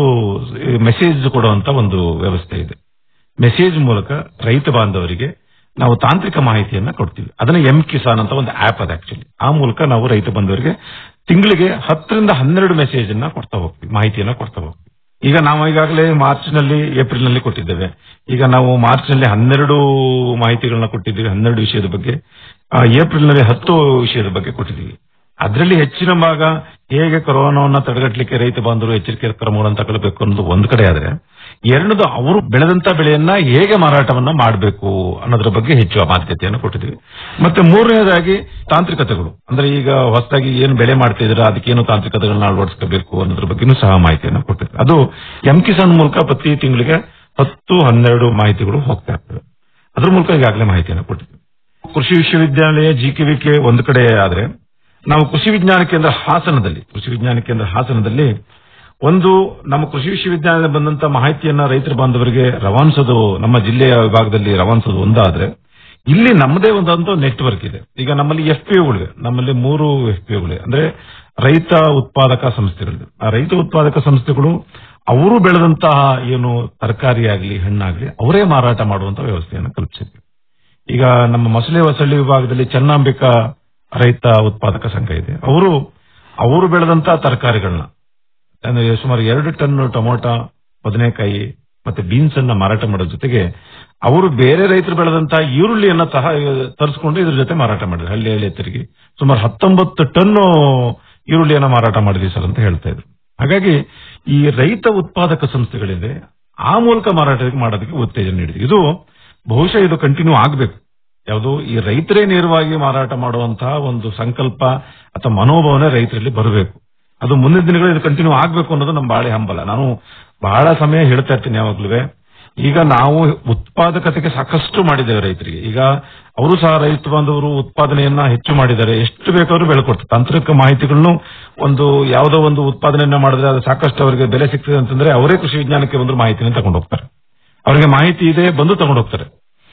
ಮೆಸೇಜ್ ಕೊಡುವಂತ ಒಂದು ವ್ಯವಸ್ಥೆ ಇದೆ ಮೆಸೇಜ್ ಮೂಲಕ ರೈತ ಬಾಂಧವರಿಗೆ ನಾವು ತಾಂತ್ರಿಕ ಮಾಹಿತಿಯನ್ನ ಕೊಡ್ತೀವಿ ಅದನ್ನ ಎಂ ಕಿಸಾನ್ ಅಂತ ಒಂದು ಆಪ್ ಅದ ಆಕ್ಚುಲಿ ಆ ಮೂಲಕ ನಾವು ರೈತ ಬಾಂಧವರಿಗೆ ತಿಂಗಳಿಗೆ ಹತ್ತರಿಂದ ಹನ್ನೆರಡು ಮೆಸೇಜ್ ಅನ್ನ ಕೊಡ್ತಾ ಹೋಗ್ತೀವಿ ಮಾಹಿತಿಯನ್ನ ಕೊಡ್ತಾ ಹೋಗ್ತೀವಿ ಈಗ ನಾವು ಈಗಾಗಲೇ ಮಾರ್ಚ್ ನಲ್ಲಿ ಏಪ್ರಿಲ್ ನಲ್ಲಿ ಕೊಟ್ಟಿದ್ದೇವೆ ಈಗ ನಾವು ಮಾರ್ಚ್ ನಲ್ಲಿ ಹನ್ನೆರಡು ಮಾಹಿತಿಗಳನ್ನ ಕೊಟ್ಟಿದ್ದೀವಿ ಹನ್ನೆರಡು ವಿಷಯದ ಬಗ್ಗೆ ಆ, ಏಪ್ರಿಲ್ ನಲ್ಲಿ ಹತ್ತು ವಿಷಯದ ಬಗ್ಗೆ ಕೊಟ್ಟಿದ್ದೀವಿ ಅದರಲ್ಲಿ ಹೆಚ್ಚಿನ ಭಾಗ ಹೇಗೆ ಕೊರೋನಾವನ್ನ ತಡೆಗಟ್ಟಲಿಕ್ಕೆ ರೈತ ಬಾಂಧವರು ಎಚ್ಚರಿಕೆ ಕ್ರಮಗಳನ್ನು ತಗೊಳ್ಬೇಕು ಅನ್ನೋದು ಒಂದ್ ಕಡೆ ಆದ್ರೆ ಎರಡನೇದು ಅವರು ಬೆಳೆದಂತ ಬೆಳೆಯನ್ನ ಹೇಗೆ ಮಾರಾಟವನ್ನ ಮಾಡಬೇಕು ಅನ್ನೋದ್ರ ಬಗ್ಗೆ ಹೆಚ್ಚು ಮಾತುಕತೆಯನ್ನು ಕೊಟ್ಟಿದ್ದೀವಿ ಮತ್ತೆ ಮೂರನೇದಾಗಿ ತಾಂತ್ರಿಕತೆಗಳು ಅಂದ್ರೆ ಈಗ ಹೊಸದಾಗಿ ಏನು ಬೆಳೆ ಮಾಡ್ತಾ ಇದ್ರೆ ಅದಕ್ಕೇನು ತಾಂತ್ರಿಕತೆಗಳನ್ನ ಅಳವಡಿಸ್ಕೋಬೇಕು ಅನ್ನೋದ್ರ ಬಗ್ಗೆನೂ ಸಹ ಮಾಹಿತಿಯನ್ನು ಕೊಟ್ಟಿದ್ದೀವಿ ಅದು ಎಂ ಕಿಸಾನ್ ಮೂಲಕ ಪ್ರತಿ ತಿಂಗಳಿಗೆ ಹತ್ತು ಹನ್ನೆರಡು ಮಾಹಿತಿಗಳು ಹೋಗ್ತಾ ಇರ್ತವೆ ಅದ್ರ ಮೂಲಕ ಈಗಾಗಲೇ ಮಾಹಿತಿಯನ್ನು ಕೊಟ್ಟಿದ್ದೀವಿ ಕೃಷಿ ವಿಶ್ವವಿದ್ಯಾಲಯ ಜಿಕೆವಿಕೆ ಒಂದು ಕಡೆ ಆದ್ರೆ ನಾವು ಕೃಷಿ ವಿಜ್ಞಾನ ಕೇಂದ್ರ ಹಾಸನದಲ್ಲಿ ಕೃಷಿ ವಿಜ್ಞಾನ ಕೇಂದ್ರ ಹಾಸನದಲ್ಲಿ ಒಂದು ನಮ್ಮ ಕೃಷಿ ವಿಶ್ವವಿದ್ಯಾಲಯದ ಬಂದಂತ ಮಾಹಿತಿಯನ್ನ ರೈತರ ಬಾಂಧವರಿಗೆ ರವಾನಿಸೋದು ನಮ್ಮ ಜಿಲ್ಲೆಯ ವಿಭಾಗದಲ್ಲಿ ರವಾನಿಸೋದು ಒಂದಾದ್ರೆ ಇಲ್ಲಿ ನಮ್ಮದೇ ಒಂದೊಂದು ನೆಟ್ವರ್ಕ್ ಇದೆ ಈಗ ನಮ್ಮಲ್ಲಿ ಎಫ್ ಪಿ ಒಗಳಿವೆ ನಮ್ಮಲ್ಲಿ ಮೂರು ಎಫ್ ಪಿ ಒಗಳಿವೆ ಅಂದ್ರೆ ರೈತ ಉತ್ಪಾದಕ ಸಂಸ್ಥೆಗಳಿವೆ ಆ ರೈತ ಉತ್ಪಾದಕ ಸಂಸ್ಥೆಗಳು ಅವರು ಬೆಳೆದಂತಹ ಏನು ತರಕಾರಿ ಆಗಲಿ ಹಣ್ಣಾಗ್ಲಿ ಅವರೇ ಮಾರಾಟ ಮಾಡುವಂತ ವ್ಯವಸ್ಥೆಯನ್ನು ಕಲ್ಪಿಸಿದ್ವಿ ಈಗ ನಮ್ಮ ಮೊಸಳೆ ಹೊಸಳ್ಳಿ ವಿಭಾಗದಲ್ಲಿ ಚೆನ್ನಾಂಬಿಕಾ ರೈತ ಉತ್ಪಾದಕ ಸಂಘ ಇದೆ ಅವರು ಅವರು ಬೆಳೆದಂತ ತರಕಾರಿಗಳನ್ನ ಅಂದ್ರೆ ಸುಮಾರು ಎರಡು ಟನ್ ಟೊಮೊಟೊ ಬದನೆಕಾಯಿ ಮತ್ತೆ ಬೀನ್ಸ್ ಅನ್ನ ಮಾರಾಟ ಮಾಡೋ ಜೊತೆಗೆ ಅವರು ಬೇರೆ ರೈತರು ಬೆಳೆದಂತ ಈರುಳ್ಳಿಯನ್ನ ಸಹ ತರಿಸ್ಕೊಂಡು ಇದ್ರ ಜೊತೆ ಮಾರಾಟ ಮಾಡಿದ್ರು ಹಳ್ಳಿ ಹಳ್ಳಿ ಎತ್ತರಿಗೆ ಸುಮಾರು ಹತ್ತೊಂಬತ್ತು ಟನ್ ಈರುಳ್ಳಿಯನ್ನ ಮಾರಾಟ ಮಾಡಿದ್ವಿ ಸರ್ ಅಂತ ಹೇಳ್ತಾ ಇದ್ರು ಹಾಗಾಗಿ ಈ ರೈತ ಉತ್ಪಾದಕ ಸಂಸ್ಥೆಗಳಿದೆ ಆ ಮೂಲಕ ಮಾರಾಟ ಮಾಡೋದಕ್ಕೆ ಉತ್ತೇಜನ ನೀಡಿದೆ ಇದು ಬಹುಶಃ ಇದು ಕಂಟಿನ್ಯೂ ಆಗಬೇಕು ಯಾವುದು ಈ ರೈತರೇ ನೇರವಾಗಿ ಮಾರಾಟ ಮಾಡುವಂತಹ ಒಂದು ಸಂಕಲ್ಪ ಅಥವಾ ಮನೋಭಾವನೆ ರೈತರಲ್ಲಿ ಬರಬೇಕು ಅದು ಮುಂದಿನ ದಿನಗಳಲ್ಲಿ ಇದು ಕಂಟಿನ್ಯೂ ಆಗಬೇಕು ಅನ್ನೋದು ನಮ್ಮ ಬಾಳೆ ಹಂಬಲ ನಾನು ಬಹಳ ಸಮಯ ಹೇಳ್ತಾ ಇರ್ತೀನಿ ಯಾವಾಗ್ಲೂ ಈಗ ನಾವು ಉತ್ಪಾದಕತೆಗೆ ಸಾಕಷ್ಟು ಮಾಡಿದ್ದೇವೆ ರೈತರಿಗೆ ಈಗ ಅವರು ಸಹ ರೈತ ಬಾಂಧವರು ಉತ್ಪಾದನೆಯನ್ನ ಹೆಚ್ಚು ಮಾಡಿದ್ದಾರೆ ಎಷ್ಟು ಬೇಕಾದ್ರೂ ಬೆಳ್ಕೊಡ್ತಾರೆ ತಾಂತ್ರಿಕ ಮಾಹಿತಿಗಳನ್ನು ಒಂದು ಯಾವುದೋ ಒಂದು ಉತ್ಪಾದನೆಯನ್ನ ಮಾಡಿದ್ರೆ ಅದು ಸಾಕಷ್ಟು ಅವರಿಗೆ ಬೆಲೆ ಸಿಗ್ತದೆ ಅಂತಂದ್ರೆ ಅವರೇ ಕೃಷಿ ವಿಜ್ಞಾನಕ್ಕೆ ಬಂದ್ರು ಮಾಹಿತಿನ ತಗೊಂಡು ಹೋಗ್ತಾರೆ ಅವರಿಗೆ ಮಾಹಿತಿ ಇದೆ ಬಂದು ತಗೊಂಡು ಹೋಗ್ತಾರೆ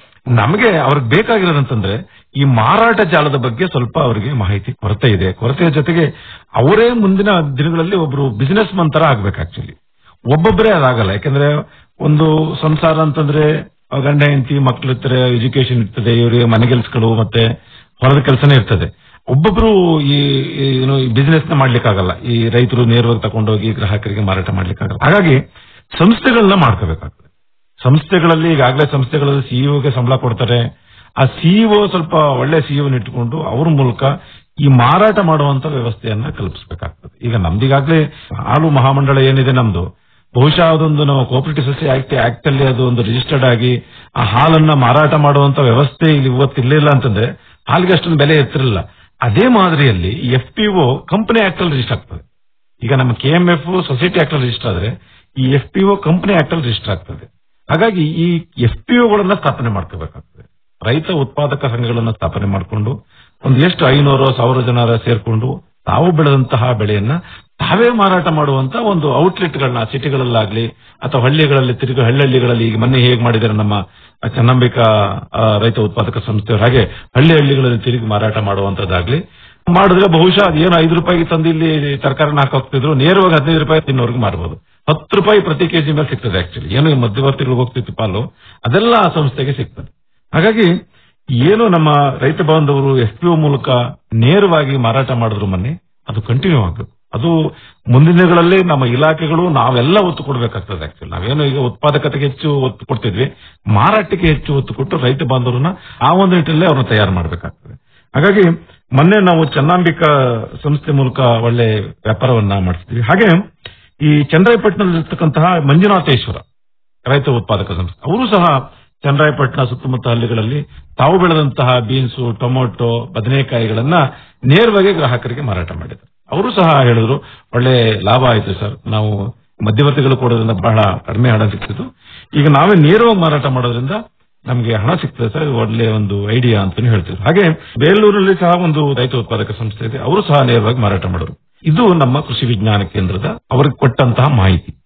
ನಮಗೆ ಅವ್ರಿಗೆ ಬೇಕಾಗಿರೋದಂತಂದ್ರೆ ಈ ಮಾರಾಟ ಜಾಲದ ಬಗ್ಗೆ ಸ್ವಲ್ಪ ಅವರಿಗೆ ಮಾಹಿತಿ ಕೊರತೆ ಇದೆ ಕೊರತೆಯ ಜೊತೆಗೆ ಅವರೇ ಮುಂದಿನ ದಿನಗಳಲ್ಲಿ ಒಬ್ರು ಬಿಸಿನೆಸ್ ಮನ್ ತರ ಆಗ್ಬೇಕು ಆಕ್ಚುಲಿ ಒಬ್ಬೊಬ್ಬರೇ ಅದಾಗಲ್ಲ ಯಾಕಂದ್ರೆ ಒಂದು ಸಂಸಾರ ಅಂತಂದ್ರೆ ಗಂಡ ಹೆಂಡತಿ ಮಕ್ಳು ಇರ್ತಾರೆ ಎಜುಕೇಶನ್ ಇರ್ತದೆ ಇವರಿಗೆ ಮನೆ ಕೆಲಸಗಳು ಮತ್ತೆ ಹೊರದ ಕೆಲಸನೇ ಇರ್ತದೆ ಒಬ್ಬೊಬ್ರು ಈ ಈ ಏನು ಬಿಸಿನೆಸ್ ನ ಮಾಡ್ಲಿಕ್ಕಾಗಲ್ಲ ಈ ರೈತರು ನೇರವಾಗಿ ತಗೊಂಡೋಗಿ ಗ್ರಾಹಕರಿಗೆ ಮಾರಾಟ ಮಾಡ್ಲಿಕ್ಕಾಗಲ್ಲ ಹಾಗಾಗಿ ಸಂಸ್ಥೆಗಳನ್ನ ಮಾಡ್ಕೋಬೇಕಾಗ್ತದೆ ಸಂಸ್ಥೆಗಳಲ್ಲಿ ಈಗಾಗಲೇ ಸಂಸ್ಥೆಗಳಲ್ಲಿ ಸಿಇಒಗೆ ಸಂಬಳ ಕೊಡ್ತಾರೆ ಆ ಸಿಇಒ ಸ್ವಲ್ಪ ಒಳ್ಳೆ ಸಿಇಒ ಇಟ್ಟುಕೊಂಡು ಅವ್ರ ಮೂಲಕ ಈ ಮಾರಾಟ ಮಾಡುವಂತ ವ್ಯವಸ್ಥೆಯನ್ನ ಕಲ್ಪಿಸಬೇಕಾಗ್ತದೆ ಈಗ ನಮ್ದೀಗಾಗಲೇ ಹಾಲು ಮಹಾಮಂಡಳ ಏನಿದೆ ನಮ್ದು ಬಹುಶಃ ಅದೊಂದು ನಾವು ಕೋಪರೇಟಿವ್ ಸೊಸೈಟಿ ಆಕ್ಟ್ ಆಕ್ಟ್ ಅಲ್ಲಿ ಅದು ಒಂದು ರಿಜಿಸ್ಟರ್ಡ್ ಆಗಿ ಆ ಹಾಲನ್ನ ಮಾರಾಟ ಮಾಡುವಂತ ವ್ಯವಸ್ಥೆ ಇಲ್ಲಿ ಇವತ್ತಿರ್ಲಿಲ್ಲ ಅಂತಂದ್ರೆ ಹಾಲಿಗೆ ಅಷ್ಟೊಂದು ಬೆಲೆ ಇರ್ತಿರಲಿಲ್ಲ ಅದೇ ಮಾದರಿಯಲ್ಲಿ F P O company act ಅಲ್ಲಿ ರಿಜಿಸ್ಟರ್ ಆಗ್ತದೆ ಈಗ ನಮ್ಮ K M F society act ಅಲ್ಲಿ ರಿಜಿಸ್ಟರ್ ಆದ್ರೆ ಈ F P O company act ಅಲ್ಲಿ ರಿಜಿಸ್ಟರ್ ಆಗ್ತದೆ ಹಾಗಾಗಿ ಈ ಎಫ್ ಪಿ ಒಗಳನ್ನ ಸ್ಥಾಪನೆ ಮಾಡ್ಕೋಬೇಕಾಗ್ತದೆ ರೈತ ಉತ್ಪಾದಕ ಸಂಘಗಳನ್ನ ಸ್ಥಾಪನೆ ಮಾಡಿಕೊಂಡು ಒಂದು ಎಷ್ಟು ಐನೂರು ಸಾವಿರ ಜನರ ಸೇರ್ಕೊಂಡು ತಾವು ಬೆಳೆದಂತಹ ಬೆಳೆಯನ್ನ ತಾವೇ ಮಾರಾಟ ಮಾಡುವಂತ ಒಂದು ಔಟ್ಲೆಟ್ಗಳನ್ನ ಸಿಟಿಗಳಲ್ಲಾಗ್ಲಿ ಅಥವಾ ಹಳ್ಳಿಗಳಲ್ಲಿ ತಿರುಗಿ ಹಳ್ಳಿಗಳಲ್ಲಿ ಈಗ ಮೊನ್ನೆ ಹೇಗೆ ಮಾಡಿದ್ದಾರೆ ನಮ್ಮ ಚನ್ನಂಬಿಕಾ ಆ, ರೈತ ಉತ್ಪಾದಕ ಸಂಸ್ಥೆಯವರು ಹಾಗೆ ಹಳ್ಳಿ ಹಳ್ಳಿಗಳಲ್ಲಿ ತಿರುಗಿ ಮಾರಾಟ ಮಾಡುವಂತದ್ದಾಗ್ಲಿ ಮಾಡಿದ್ರೆ ಬಹುಶಃ ಅದೇನು ಐದು ರೂಪಾಯಿಗೆ ತಂದು ಇಲ್ಲಿ ತರಕಾರಿನ ಹಾಕೋಗ್ತಿದ್ರು ನೇರವಾಗಿ ಹದಿನೈದು ರೂಪಾಯಿ ತಿನ್ನೋರ್ಗೆ ಮಾರಬಹುದು ಹತ್ತು ರೂಪಾಯಿ ಪ್ರತಿ ಕೆಜಿ ಮೇಲೆ ಸಿಗ್ತದೆ ಆಕ್ಚುಲಿ ಏನು ಈ ಮಧ್ಯವರ್ತಿಗಳಿಗೆ ಹೋಗ್ತಿತ್ತು ಪಾಲು ಅದೆಲ್ಲ ಆ ಸಂಸ್ಥೆಗೆ ಸಿಗ್ತದೆ ಹಾಗಾಗಿ ಏನು ನಮ್ಮ ರೈತ ಬಾಂಧವರು ಎಫ್ ಪಿ ಮೂಲಕ ನೇರವಾಗಿ ಮಾರಾಟ ಮಾಡಿದ್ರು ಮೊನ್ನೆ ಅದು ಕಂಟಿನ್ಯೂ ಆಗಬೇಕು ಅದು ಮುಂದಿನ ದಿನಗಳಲ್ಲಿ ನಮ್ಮ ಇಲಾಖೆಗಳು ನಾವೆಲ್ಲ ಒತ್ತು ಕೊಡಬೇಕಾಗ್ತದೆ ಆಕ್ಚುಲಿ ನಾವೇನು ಈಗ ಉತ್ಪಾದಕತೆಗೆ ಹೆಚ್ಚು ಒತ್ತು ಕೊಡ್ತಿದ್ವಿ ಮಾರಾಟಕ್ಕೆ ಹೆಚ್ಚು ಒತ್ತು ಕೊಟ್ಟು ರೈತ ಬಾಂಧವರನ್ನ ಆ ಒಂದು ನಿಟ್ಟಿನಲ್ಲಿ ಅವ್ರನ್ನ ತಯಾರು ಮಾಡಬೇಕಾಗ್ತದೆ ಹಾಗಾಗಿ ಮೊನ್ನೆ ನಾವು ಚನ್ನಾಂಬಿಕಾ ಸಂಸ್ಥೆ ಮೂಲಕ ಒಳ್ಳೆ ವ್ಯಾಪಾರವನ್ನ ಮಾಡಿಸ್ತೀವಿ ಹಾಗೆ ಈ ಚಂದ್ರಾಯಪಟ್ಟಣದಲ್ಲಿರ್ತಕ್ಕಂತಹ ಮಂಜುನಾಥೇಶ್ವರ ರೈತ ಉತ್ಪಾದಕ ಸಂಸ್ಥೆ ಅವರು ಸಹ ಚನ್ನರಾಯಪಟ್ಟಣ ಸುತ್ತಮುತ್ತ ಹಳ್ಳಿಗಳಲ್ಲಿ ತಾವು ಬೆಳೆದಂತಹ ಬೀನ್ಸು ಟೊಮೊಟೊ ಬದನೆಕಾಯಿಗಳನ್ನ ನೇರವಾಗಿ ಗ್ರಾಹಕರಿಗೆ ಮಾರಾಟ ಮಾಡಿದ್ದಾರೆ ಅವರು ಸಹ ಹೇಳಿದ್ರು ಒಳ್ಳೆ ಲಾಭ ಆಯ್ತು ಸರ್ ನಾವು ಮಧ್ಯವರ್ತಿಗಳು ಕೊಡೋದ್ರಿಂದ ಬಹಳ ಕಡಿಮೆ ಹಣ ಸಿಗ್ತಿತ್ತು ಈಗ ನಾವೇ ನೇರವಾಗಿ ಮಾರಾಟ ಮಾಡೋದ್ರಿಂದ ನಮಗೆ ಹಣ ಸಿಗ್ತದೆ ಸರ್ ಇದು ಒಳ್ಳೆ ಒಂದು ಐಡಿಯಾ ಅಂತಾನು ಹೇಳ್ತಿದ್ರು ಹಾಗೆ ಬೇಲೂರಲ್ಲಿ ಸಹ ಒಂದು ರೈತ ಉತ್ಪಾದಕ ಸಂಸ್ಥೆ ಇದೆ ಅವರು ಸಹ ನೇರವಾಗಿ ಮಾರಾಟ ಮಾಡೋರು ಇದು ನಮ್ಮ ಕೃಷಿ ವಿಜ್ಞಾನ ಕೇಂದ್ರದ ಅವ್ರಿಗೆ ಕೊಟ್ಟಂತಹ ಮಾಹಿತಿ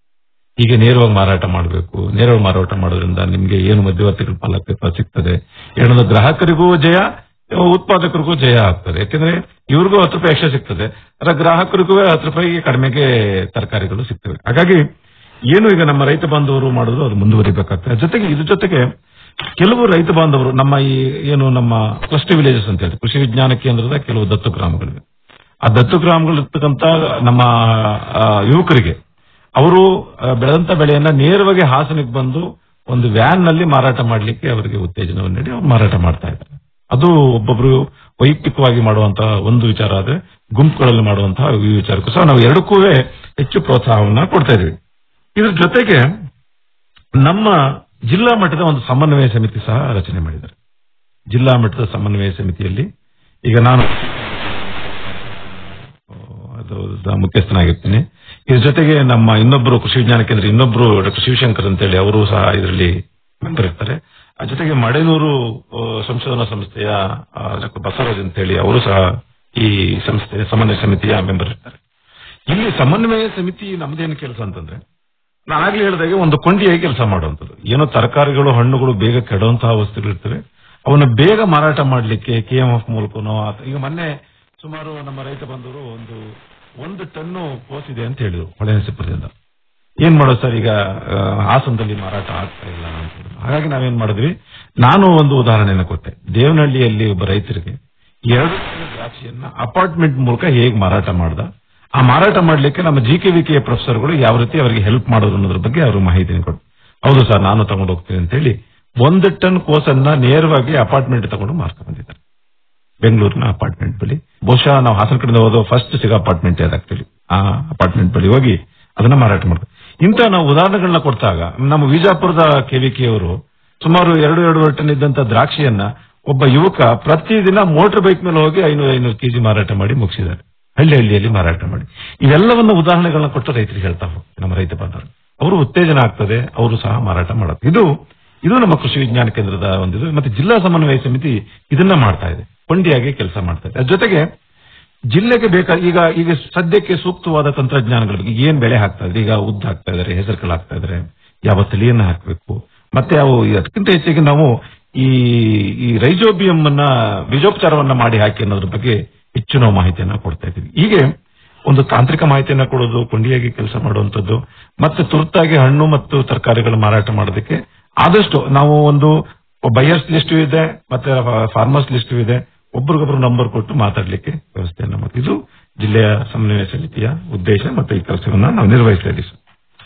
ಹೀಗೆ ನೇರವಾಗಿ ಮಾರಾಟ ಮಾಡಬೇಕು ನೇರವಾಗಿ ಮಾರಾಟ ಮಾಡೋದ್ರಿಂದ ನಿಮ್ಗೆ ಏನು ಮಧ್ಯವರ್ತಿಗಳ ಫಲ ಸಿಗ್ತದೆ ಏನೊಂದು ಗ್ರಾಹಕರಿಗೂ ಜಯ ಉತ್ಪಾದಕರಿಗೂ ಜಯ ಆಗ್ತದೆ ಯಾಕಂದ್ರೆ ಇವ್ರಿಗೂ ಹತ್ತು ರೂಪಾಯಿ ಎಕ್ಸ್ಟ್ರಾ ಸಿಗ್ತದೆ ಅದರ ಗ್ರಾಹಕರಿಗೂ ಹತ್ತು ರೂಪಾಯಿಗೆ ಕಡಿಮೆಗೆ ತರಕಾರಿಗಳು ಸಿಗ್ತವೆ ಹಾಗಾಗಿ ಏನು ಈಗ ನಮ್ಮ ರೈತ ಬಾಂಧವರು ಮಾಡೋದು ಅದು ಮುಂದುವರಿಬೇಕಾಗ್ತದೆ ಜೊತೆಗೆ ಇದ್ರ ಜೊತೆಗೆ ಕೆಲವು ರೈತ ಬಾಂಧವರು ನಮ್ಮ ಈ ಏನು ನಮ್ಮ ಕ್ಲಸ್ಟರ್ ವಿಲೇಜಸ್ ಅಂತ ಹೇಳಿ ಕೃಷಿ ವಿಜ್ಞಾನ ಕೇಂದ್ರದ ಕೆಲವು ದತ್ತು ಗ್ರಾಮಗಳಿವೆ ಆ ದತ್ತು ಗ್ರಾಮಗಳಿರ್ತಕ್ಕಂತ ನಮ್ಮ ಆ, ಯುವಕರಿಗೆ ಅವರು ಆ, ಬೆಳೆದಂತ ಬೆಳೆಯನ್ನ ನೇರವಾಗಿ ಹಾಸನಕ್ಕೆ ಬಂದು ಒಂದು ವ್ಯಾನ್ ನಲ್ಲಿ ಮಾರಾಟ ಮಾಡಲಿಕ್ಕೆ ಅವರಿಗೆ ಉತ್ತೇಜನವನ್ನು ನೀಡಿ ಅವ್ರು ಮಾರಾಟ ಮಾಡ್ತಾ ಇದ್ದಾರೆ ಅದು ಒಬ್ಬೊಬ್ರು ವೈಯಕ್ತಿಕವಾಗಿ ಮಾಡುವಂತಹ ಒಂದು ವಿಚಾರ ಆದ್ರೆ ಗುಂಪುಗಳಲ್ಲಿ ಮಾಡುವಂತಹ ಈ ವಿಚಾರಕ್ಕೂ ಸಹ ನಾವು ಎರಡಕ್ಕೂ ಹೆಚ್ಚು ಪ್ರೋತ್ಸಾಹವನ್ನ ಕೊಡ್ತಾ ಇದೀವಿ ಇದ್ರ ಜೊತೆಗೆ ನಮ್ಮ ಜಿಲ್ಲಾ ಮಟ್ಟದ ಒಂದು ಸಮನ್ವಯ ಸಮಿತಿ ಸಹ ರಚನೆ ಮಾಡಿದ್ದಾರೆ ಜಿಲ್ಲಾ ಮಟ್ಟದ ಸಮನ್ವಯ ಸಮಿತಿಯಲ್ಲಿ ಈಗ ನಾನು ಆ, ಅದು ದ- ಮುಖ್ಯಸ್ಥನಾಗಿರ್ತೀನಿ ಇದ್ರ ಜೊತೆಗೆ ನಮ್ಮ ಇನ್ನೊಬ್ಬರು ಕೃಷಿ ವಿಜ್ಞಾನ ಕೇಂದ್ರ ಇನ್ನೊಬ್ರು ಡಾಕ್ಟರ್ ಶಿವಶಂಕರ್ ಅಂತೇಳಿ ಅವರು ಸಹ ಇದರಲ್ಲಿ ಮೆಂಬರ್ ಇರ್ತಾರೆ ಆ ಜೊತೆಗೆ ಮಡೆನೂರು ಆ, ಸಂಶೋಧನಾ ಸಂಸ್ಥೆಯ ಡಾಕ್ಟರ್ ಬಸವರಾಜ್ ಅಂತೇಳಿ ಅವರು ಸಹ ಈ ಸಂಸ್ಥೆ ಸಮನ್ವಯ ಸಮಿತಿಯ ಮೆಂಬರ್ ಇರ್ತಾರೆ ಇಲ್ಲಿ ಸಮನ್ವಯ ಸಮಿತಿ ನಮ್ದೇನು ಕೆಲಸ ಅಂತಂದ್ರೆ ನಾನು ಆಗ್ಲೇ ಹೇಳಿದಾಗೆ ಒಂದು ಕೊಂಡಿಯಾಗಿ ಕೆಲಸ ಮಾಡುವಂಥದ್ದು ಏನೋ ತರಕಾರಿಗಳು ಹಣ್ಣುಗಳು ಬೇಗ ಕೆಡುವಂತಹ ವಸ್ತುಗಳಿರ್ತವೆ ಅವನ್ನ ಬೇಗ ಮಾರಾಟ ಮಾಡಲಿಕ್ಕೆ ಕೆ ಎಂ ಎಫ್ ಮೂಲಕನೋ ಅಥವಾ ಈಗ ಮೊನ್ನೆ ಸುಮಾರು ನಮ್ಮ ರೈತ ಬಂಧುವರು ಒಂದು ಒಂದು ಟನ್ನು ಕೋಸಿದೆ ಅಂತ ಹೇಳಿದ್ರು ಹೊಳೆನರಸೀಪುರದಿಂದ ಏನ್ ಮಾಡೋದು ಸರ್ ಈಗ ಆ, ಹಾಸನದಲ್ಲಿ ಮಾರಾಟ ಆಗ್ತಾ ಇಲ್ಲ ಅಂತ ಹೇಳಿದ್ರು. ಹಾಗಾಗಿ ನಾವೇನ್ ಮಾಡಿದ್ವಿ ನಾನು ಒಂದು ಉದಾಹರಣೆಯನ್ನು ಕೊಟ್ಟೆ ದೇವನಹಳ್ಳಿಯಲ್ಲಿ ಒಬ್ಬ ರೈತರಿಗೆ ಎರಡು ಟನ್ ದ್ರಾಕ್ಷಿಯನ್ನ ಅಪಾರ್ಟ್ಮೆಂಟ್ ಮೂಲಕ ಹೇಗೆ ಮಾರಾಟ ಮಾಡ್ದ ಆ ಮಾರಾಟ ಮಾಡ್ಲಿಕ್ಕೆ ನಮ್ಮ ಜಿ ಕೆ ವಿ ಕೆ ಪ್ರೊಫೆಸರ್ಗಳು ಯಾವ ರೀತಿ ಅವರಿಗೆ ಹೆಲ್ಪ್ ಮಾಡೋದು ಅನ್ನೋದ್ರ ಬಗ್ಗೆ ಅವರು ಮಾಹಿತಿ ಕೊಟ್ಟು ಹೌದು ಸರ್ ನಾನು ತಗೊಂಡು ಹೋಗ್ತೀನಿ ಅಂತ ಹೇಳಿ ಒಂದು ಟನ್ ಕೋಸನ್ನ ನೇರವಾಗಿ ಅಪಾರ್ಟ್ಮೆಂಟ್ ತಗೊಂಡು ಮಾರ್ಕೊಂಡು ಬಂದಿದ್ದಾರೆ ಬೆಂಗಳೂರಿನ ಅಪಾರ್ಟ್ಮೆಂಟ್ ಬಳಿ ಬಹುಶಃ ನಾವು ಹಾಸನ ಕಡೆಯಿಂದ ಹೋದೋ ಫಸ್ಟ್ ಸಿಗೋ ಅಪಾರ್ಟ್ಮೆಂಟ್ ಅದು ಆಕ್ಚುಲಿ ಆ ಅಪಾರ್ಟ್ಮೆಂಟ್ ಬಳಿ ಹೋಗಿ ಅದನ್ನ ಮಾರಾಟ ಮಾಡ್ತಾರೆ ಇಂಥ ನಾವು ಉದಾಹರಣೆಗಳನ್ನ ಕೊಡ್ತಾಗ ನಮ್ಮ ವಿಜಾಪುರದ ಕೆವಿಕೆ ಅವರು ಸುಮಾರು ಎರಡು ಎರಡೂವರೆ ಟನ್ ಇದ್ದಂತ ದ್ರಾಕ್ಷಿಯನ್ನ ಒಬ್ಬ ಯುವಕ ಪ್ರತಿದಿನ ಮೋಟರ್ ಬೈಕ್ ಮೇಲೆ ಹೋಗಿ ಐನೂರು ಐನೂರು ಕೆಜಿ ಮಾರಾಟ ಮಾಡಿ ಮುಗಿಸಿದ್ದಾರೆ ಹಳ್ಳಿ ಹಳ್ಳಿಯಲ್ಲಿ ಮಾರಾಟ ಮಾಡಿ ಇವೆಲ್ಲವನ್ನ ಉದಾಹರಣೆಗಳನ್ನ ಕೊಟ್ಟು ರೈತರಿಗೆ ಹೇಳ್ತಾ ಹೋಗ್ತಾರೆ ನಮ್ಮ ರೈತ ಬಾಂಧವರು ಅವರು ಉತ್ತೇಜನ ಆಗ್ತದೆ ಅವರು ಸಹ ಮಾರಾಟ ಮಾಡುತ್ತೆ ಇದು ಇದು ನಮ್ಮ ಕೃಷಿ ವಿಜ್ಞಾನ ಕೇಂದ್ರದ ಒಂದಿದು ಮತ್ತೆ ಜಿಲ್ಲಾ ಸಮನ್ವಯ ಸಮಿತಿ ಇದನ್ನ ಮಾಡ್ತಾ ಇದೆ ಕೊಂಡಿಯಾಗಿ ಕೆಲಸ ಮಾಡ್ತಾ ಇದೆ ಅದ್ರ ಜೊತೆಗೆ ಜಿಲ್ಲೆಗೆ ಬೇಕಾದ ಈಗ ಈಗ ಸದ್ಯಕ್ಕೆ ಸೂಕ್ತವಾದ ತಂತ್ರಜ್ಞಾನಗಳ ಬಗ್ಗೆ ಏನ್ ಬೆಳೆ ಹಾಕ್ತಾ ಇದ್ರೆ ಈಗ ಉದ್ದ ಹಾಕ್ತಾ ಇದಾರೆ ಹೆಸರುಗಳು ಹಾಕ್ತಾ ಇದಾರೆ ಯಾವ ತಳಿಯನ್ನ ಹಾಕಬೇಕು ಮತ್ತೆ ಅವು ಅದಕ್ಕಿಂತ ಹೆಚ್ಚಿಗೆ ನಾವು ಈ ಈ ರೈಜೋಬಿಯಂ ಅನ್ನ ಬೀಜೋಪಚಾರವನ್ನ ಮಾಡಿ ಹಾಕಿ ಅನ್ನೋದ್ರ ಬಗ್ಗೆ ಹೆಚ್ಚು ನಾವು ಮಾಹಿತಿಯನ್ನ ಕೊಡ್ತಾ ಇದ್ದೀವಿ ಹೀಗೆ ಒಂದು ತಾಂತ್ರಿಕ ಮಾಹಿತಿಯನ್ನ ಕೊಡೋದು ಕೊಂಡಿಯಾಗಿ ಕೆಲಸ ಮಾಡುವಂತದ್ದು ಮತ್ತೆ ತುರ್ತಾಗಿ ಹಣ್ಣು ಮತ್ತು ತರಕಾರಿಗಳ ಮಾರಾಟ ಮಾಡೋದಕ್ಕೆ ಆದಷ್ಟು ನಾವು ಒಂದು ಬಯರ್ಸ್ ಲಿಸ್ಟ್ ಇದೆ ಮತ್ತೆ ಫಾರ್ಮರ್ಸ್ ಲಿಸ್ಟ್ ಇದೆ ಒಬ್ರಿಗೊಬ್ರು ನಂಬರ್ ಕೊಟ್ಟು ಮಾತಾಡ್ಲಿಕ್ಕೆ ವ್ಯವಸ್ಥೆಯನ್ನ ಮಾಡಿ ಇದು ಜಿಲ್ಲೆಯ ಸಮನ್ವಯ ಸಮಿತಿಯ ಉದ್ದೇಶ ಮತ್ತೆ ಈ ಕೆಲಸವನ್ನ ನಾವು ನಿರ್ವಹಿಸ್ತಾ ಇದ್ದೀವಿ ಸರ್.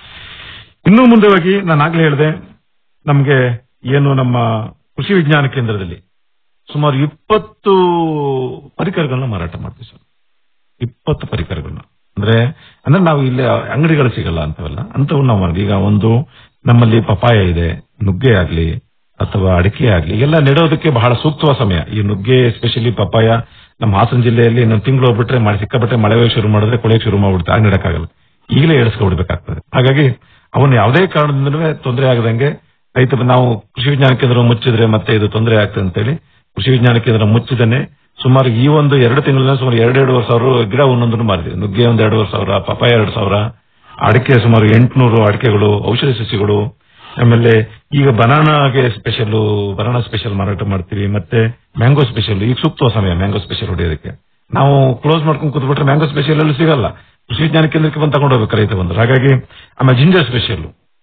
ಇನ್ನೂ ಮುಂದೆ ಹೋಗಿ ನಾನು ಆಗ್ಲೇ ಹೇಳಿದೆ ನಮಗೆ ಏನು ನಮ್ಮ ಕೃಷಿ ವಿಜ್ಞಾನ ಕೇಂದ್ರದಲ್ಲಿ ಸುಮಾರು ಇಪ್ಪತ್ತು ಪರಿಕರಗಳನ್ನ ಮಾರಾಟ ಮಾಡ್ತೀವಿ ಸರ್ ಇಪ್ಪತ್ತು ಪರಿಕರಗಳನ್ನ ಅಂದ್ರೆ ಅಂದ್ರೆ ನಾವು ಇಲ್ಲಿ ಅಂಗಡಿಗಳು ಸಿಗಲ್ಲ ಅಂತವಲ್ಲ ಅಂತವು ನಾವು ಮಾಡಿ ಈಗ ಒಂದು ನಮ್ಮಲ್ಲಿ ಪಪಾಯ ಇದೆ ನುಗ್ಗೆ ಆಗ್ಲಿ ಅಥವಾ ಅಡಿಕೆ ಆಗ್ಲಿ ಎಲ್ಲ ನೆಡೋದಕ್ಕೆ ಬಹಳ ಸೂಕ್ತವಾದ ಸಮಯ ಈ ನುಗ್ಗೆ ಎಸ್ಪೆಷಲಿ ಪಪಾಯ ನಮ್ಮ ಹಾಸನ ಜಿಲ್ಲೆಯಲ್ಲಿ ಇನ್ನೊಂದು ತಿಂಗಳು ಹೋಗ್ಬಿಟ್ರೆ ಮಳೆ ಸಿಕ್ಕಾಪಟ್ಟೆ ಮಳೆ ಶುರು ಮಾಡಿದ್ರೆ ಕೊಳೆಯಕ್ಕೆ ಶುರು ಮಾಡ್ಬಿಡುತ್ತೆ ಆಗ ನೆಡಕ್ಕಾಗಲ್ಲ ಈಗಲೇ ಎಳಿಸ್ಕೊಬಿಡ್ಬೇಕಾಗ್ತದೆ ಹಾಗಾಗಿ ಅವನು ಯಾವುದೇ ಕಾರಣದಿಂದಲೂ ತೊಂದರೆ ಆಗದಂಗೆ ರೈತ ನಾವು ಕೃಷಿ ವಿಜ್ಞಾನ ಕೇಂದ್ರ ಮುಚ್ಚಿದ್ರೆ ಮತ್ತೆ ಇದು ತೊಂದರೆ ಆಗ್ತದೆ ಅಂತೇಳಿ ಕೃಷಿ ವಿಜ್ಞಾನ ಕೇಂದ್ರ ಮುಚ್ಚಿದನೆ ಸುಮಾರು ಈ ಒಂದು ಎರಡು ತಿಂಗಳ ಸುಮಾರು ಎರಡೆರಡುವರೆ ಸಾವಿರ ಗಿಡ ಒಂದೊಂದನ್ನು ಮಾರಿದ್ವಿ ನುಗ್ಗೆ ಒಂದ್ ಎರಡೂವರೆ ಸಾವಿರ ಪಪಾಯ ಎರಡು ಸಾವಿರ ಅಡಿಕೆ ಸುಮಾರು ಎಂಟುನೂರು ಅಡಿಕೆಗಳು ಔಷಧಿ ಸಸಿಗಳು ಆಮೇಲೆ ಈಗ ಬನಾನಾಗೆ ಸ್ಪೆಷಲ್ ಬನಾನಾ ಸ್ಪೆಷಲ್ ಮಾರಾಟ ಮಾಡ್ತೀವಿ ಮತ್ತೆ ಮ್ಯಾಂಗೋ ಸ್ಪೆಷಲ್ ಈಗ ಸೂಕ್ತ ಸಮಯ ಮ್ಯಾಂಗೋ ಸ್ಪೆಷಲ್ ಹೊಡೆಯೋದಕ್ಕೆ ನಾವು ಕ್ಲೋಸ್ ಮಾಡ್ಕೊಂಡು ಕೂತ್ಬಿಟ್ರೆ ಮ್ಯಾಂಗೋ ಸ್ಪೆಷಲ್ ಅಲ್ಲಿ ಸಿಗಲ್ಲ ಕೃಷಿ ವಿಜ್ಞಾನ ಕೇಂದ್ರಕ್ಕೆ ಬಂದು ತಗೊಂಡು ಹೋಗ್ಬೇಕು ರೈತ ಬಂದ್ರು ಹಾಗಾಗಿ ಆಮೇಲೆ ಜಿಂಜರ್ ಸ್ಪೆಷಲ್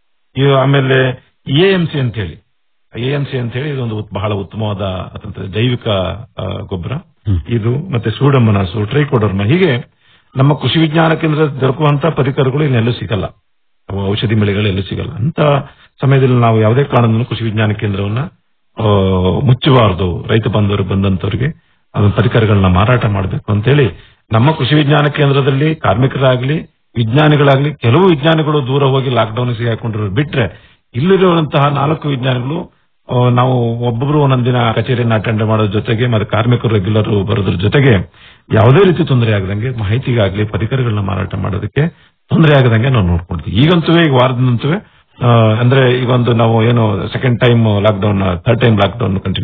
ಈ ಆಮೇಲೆ ಎ ಎಂ ಸಿ ಅಂತ ಹೇಳಿ ಎ ಎಂ ಸಿ ಅಂತ ಹೇಳಿ ಇದೊಂದು ಉತ್- ಬಹಳ ಉತ್ತಮವಾದ ಅದಂತ ಜೈವಿಕ ಆ, ಗೊಬ್ಬರ ಇದು ಮತ್ತೆ ಸೂಡಮನಸು ಟ್ರೈಕೋಡರ್ಮ ಹೀಗೆ ನಮ್ಮ ಕೃಷಿ ವಿಜ್ಞಾನ ಕೇಂದ್ರ ದೊರಕುವಂತ ಪರಿಕರಗಳು ಇನ್ನೆಲ್ಲೂ ಸಿಗಲ್ಲ ಅವು ಔಷಧಿ ಮಳೆಗಳು ಎಲ್ಲೂ ಸಿಗಲ್ಲ ಅಂತ ಸಮಯದಲ್ಲಿ ನಾವು ಯಾವುದೇ ಕಾರಣದಲ್ಲೂ ಕೃಷಿ ವಿಜ್ಞಾನ ಕೇಂದ್ರವನ್ನ ಆ, ಮುಚ್ಚಬಾರದು ರೈತ ಬಂದವರು ಬಂದಂತವರಿಗೆ ಅದನ್ನ ಪರಿಕರಗಳನ್ನ ಮಾರಾಟ ಮಾಡಬೇಕು ಅಂತೇಳಿ ನಮ್ಮ ಕೃಷಿ ವಿಜ್ಞಾನ ಕೇಂದ್ರದಲ್ಲಿ ಕಾರ್ಮಿಕರಾಗ್ಲಿ ವಿಜ್ಞಾನಿಗಳಾಗ್ಲಿ ಕೆಲವು ವಿಜ್ಞಾನಿಗಳು ದೂರ ಹೋಗಿ ಲಾಕ್ಡೌನ್ ಸಿಗಾಕೊಂಡಿರೋರು ಬಿಟ್ರೆ ಇಲ್ಲಿರುವಂತಹ ನಾಲ್ಕು ವಿಜ್ಞಾನಿಗಳು ಆ, ನಾವು ಒಬ್ಬೊಬ್ರು ಒಂದೊಂದ್ ದಿನ ಕಚೇರಿಯನ್ನು ಅಟೆಂಡ್ ಮಾಡೋದ್ರ ಜೊತೆಗೆ ಮತ್ತೆ ಕಾರ್ಮಿಕರು ರೆಗ್ಯುಲರ್ ಬರೋದ್ರ ಜೊತೆಗೆ ಯಾವುದೇ ರೀತಿ ತೊಂದರೆ ಆಗದಂಗೆ ಮಾಹಿತಿಗಾಗ್ಲಿ ಪರಿಕರಗಳನ್ನ ಮಾರಾಟ ಮಾಡೋದಕ್ಕೆ ತೊಂದರೆ ಆಗದಂಗೆ ನಾವು ನೋಡ್ಕೊಳ್ತೀವಿ ಈಗಂತೂ ಈಗ ವಾರದಂತೂ ಅಂದ್ರೆ ಈಗ ಒಂದು ನಾವು ಏನು second time lockdown third time lockdown continue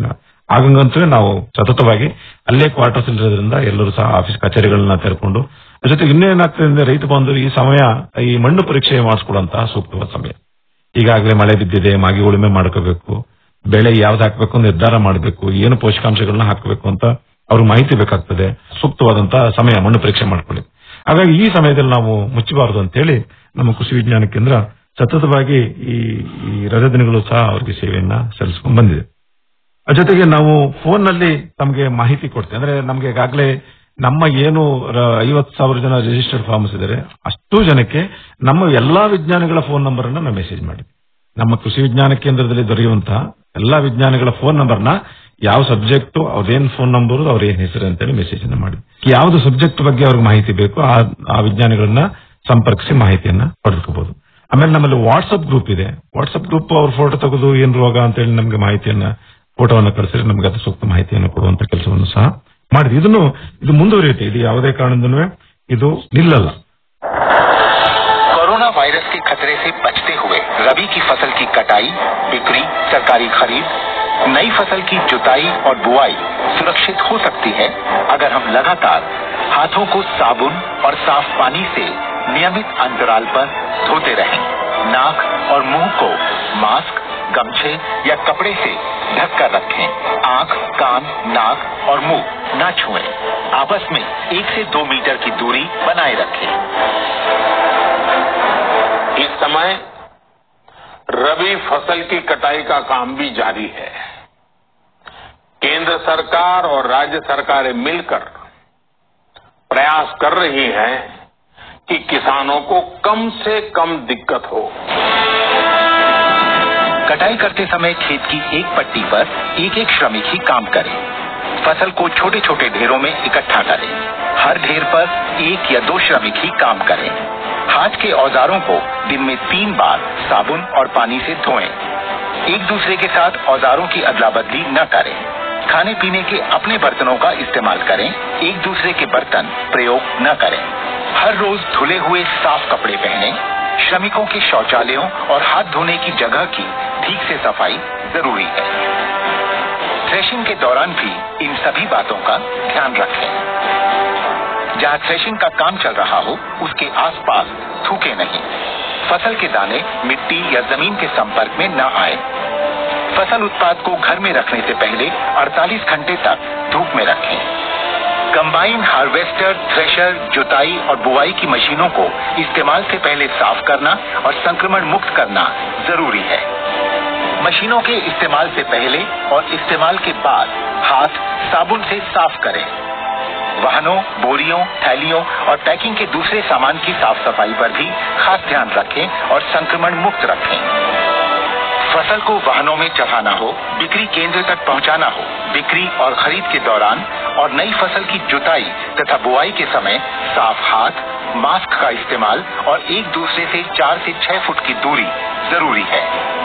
ಆಗಂಗಂತೂ ನಾವು ಸತತವಾಗಿ ಅಲ್ಲೇ ಕ್ವಾರ್ಟರ್ಸ್ ಇರೋದ್ರಿಂದ ಎಲ್ಲರೂ ಸಹ ಆಫೀಸ್ ಕಚೇರಿಗಳನ್ನ ತೆರೆಕೊಂಡು ಜೊತೆಗೆ ಇನ್ನೇನಾಗ್ತದೆ ಅಂದ್ರೆ ರೈತ ಬಾಂಧವರು ಈ ಸಮಯ ಈ ಮಣ್ಣು ಪರೀಕ್ಷೆ ಮಾಡಿಸ್ಕೊಡುವಂತಹ ಸೂಕ್ತವಾದ ಸಮಯ ಈಗಾಗಲೇ ಮಳೆ ಬಿದ್ದಿದೆ ಮಾಗಿ ಉಳುಮೆ ಮಾಡ್ಕೋಬೇಕು ಬೆಳೆ ಯಾವ್ದು ಹಾಕಬೇಕು ನಿರ್ಧಾರ ಮಾಡಬೇಕು ಏನು ಪೋಷಕಾಂಶಗಳನ್ನ ಹಾಕಬೇಕು ಅಂತ ಅವ್ರಿಗೆ ಮಾಹಿತಿ ಬೇಕಾಗ್ತದೆ ಸೂಕ್ತವಾದಂತಹ ಸಮಯ ಮಣ್ಣು ಪರೀಕ್ಷೆ ಮಾಡ್ಕೊಳ್ಳಿ ಹಾಗಾಗಿ ಈ ಸಮಯದಲ್ಲಿ ನಾವು ಮುಚ್ಚಬಾರದು ಅಂತೇಳಿ ನಮ್ಮ ಕೃಷಿ ವಿಜ್ಞಾನ ಕೇಂದ್ರ ಸತತವಾಗಿ ಈ ಈ ರಜಾ ದಿನಗಳು ಸಹ ಅವರಿಗೆ ಸೇವೆಯನ್ನ ಸಲ್ಲಿಸ್ಕೊಂಡು ಬಂದಿದೆ ಅದ್ರ ಜೊತೆಗೆ ನಾವು ಫೋನ್ ನಲ್ಲಿ ತಮಗೆ ಮಾಹಿತಿ ಕೊಡ್ತೇವೆ ಅಂದ್ರೆ ನಮ್ಗೆ ಈಗಾಗಲೇ ನಮ್ಮ ಏನು ಐವತ್ತು ಸಾವಿರ ಜನ ರಿಜಿಸ್ಟರ್ಡ್ ಫಾರ್ಮರ್ಸ್ ಇದ್ದಾರೆ ಅಷ್ಟು ಜನಕ್ಕೆ ನಮ್ಮ ಎಲ್ಲಾ ವಿಜ್ಞಾನಿಗಳ ಫೋನ್ ನಂಬರ್ ಅನ್ನ ನಾವು ಮೆಸೇಜ್ ಮಾಡಿದ್ವಿ ನಮ್ಮ ಕೃಷಿ ವಿಜ್ಞಾನ ಕೇಂದ್ರದಲ್ಲಿ ದೊರೆಯುವಂತಹ ಎಲ್ಲಾ ವಿಜ್ಞಾನಿಗಳ ಫೋನ್ ನಂಬರ್ನ ಯಾವ ಸಬ್ಜೆಕ್ಟ್ ಅವ್ರದೇನ್ ಫೋನ್ ನಂಬರ್ ಅವ್ರ ಏನ್ ಹೆಸರು ಅಂತೇಳಿ ಮೆಸೇಜ್ ಅನ್ನ ಮಾಡಿ ಯಾವ್ದು ಸಬ್ಜೆಕ್ಟ್ ಬಗ್ಗೆ ಅವ್ರಿಗೆ ಮಾಹಿತಿ ಬೇಕು ಆ ಆ ವಿಜ್ಞಾನಿಗಳನ್ನ ಸಂಪರ್ಕಿಸಿ ಮಾಹಿತಿಯನ್ನ ಪಡೆದುಕೋಬಹುದು ಆಮೇಲೆ ನಮ್ಮಲ್ಲಿ ವಾಟ್ಸ್ಆಪ್ ಗ್ರೂಪ್ ಇದೆ ವಾಟ್ಸ್ಆಪ್ ಗ್ರೂಪ್ ಅವ್ರ ಫೋಟೋ ತೆಗೆದು ಏನ್ ರೋಗ ಅಂತೇಳಿ ನಮ್ಗೆ ಮಾಹಿತಿಯನ್ನ ಫೋಟೋವನ್ನು ಕಳಿಸಿದ್ರೆ ನಮ್ಗೆ ಅದು ಸೂಕ್ತ ಮಾಹಿತಿಯನ್ನು ಕೊಡುವಂತ ಕೆಲಸವನ್ನು ಸಹ ಮಾಡಿದ್ವಿ ಇದನ್ನು ಇದು ಮುಂದುವರಿಯುತ್ತೆ ಇದು ಯಾವುದೇ ಕಾರಣದಿಂದಲೂ ಇದು ನಿಲ್ಲಲ್ಲ कोरोना वायरस के खतरे से बचते हुए रबी की फसल की कटाई बिक्री सरकारी खरीद नई फसल की जुताई और बुआई सुरक्षित हो सकती है अगर हम लगातार हाथों को साबुन और साफ पानी से नियमित अंतराल पर धोते रहें नाक और मुंह को मास्क गमछे या कपड़े से ढककर रखें आंख कान नाक और मुंह न छुएं आपस में एक से दो मीटर की दूरी बनाए रखें इस समय रबी फसल की कटाई का काम भी जारी है केंद्र सरकार और राज्य सरकारें मिलकर प्रयास कर रही हैं कि किसानों को कम से कम दिक्कत हो कटाई करते समय खेत की एक पट्टी पर एक एक श्रमिक ही काम करे फसल को छोटे छोटे ढेरों में इकट्ठा करें हर ढेर पर एक या दो श्रमिक ही काम करें हाथ के औजारों को दिन में तीन बार साबुन और पानी से धोएं एक दूसरे के साथ औजारों की अदला बदली न करें खाने पीने के अपने बर्तनों का इस्तेमाल करें एक दूसरे के बर्तन प्रयोग न करें हर रोज धुले हुए साफ कपड़े पहने श्रमिकों के शौचालयों और हाथ धोने की जगह की ठीक से सफाई जरूरी है थ्रेशिंग के दौरान भी इन सभी बातों का ध्यान रखें जहां थ्रेशिंग का काम चल रहा हो उसके आसपास थूके नहीं फसल के दाने मिट्टी या जमीन के संपर्क में न आए फसल उत्पाद को घर में रखने से पहले 48 घंटे तक धूप में रखें कंबाइन हार्वेस्टर थ्रेशर जुताई और बुआई की मशीनों को इस्तेमाल से पहले साफ करना और संक्रमण मुक्त करना जरूरी है मशीनों के इस्तेमाल से पहले और इस्तेमाल के बाद हाथ साबुन से साफ करें वाहनों बोरियों थैलियों और पैकिंग के दूसरे सामान की साफ सफाई पर भी खास ध्यान रखें और संक्रमण मुक्त रखें फसल को वाहनों में चढ़ाना हो बिक्री केंद्र तक पहुंचाना हो बिक्री और खरीद के दौरान और नई फसल की जुताई तथा बुआई के समय साफ हाथ मास्क का इस्तेमाल और एक दूसरे से चार से छह फुट की दूरी जरूरी है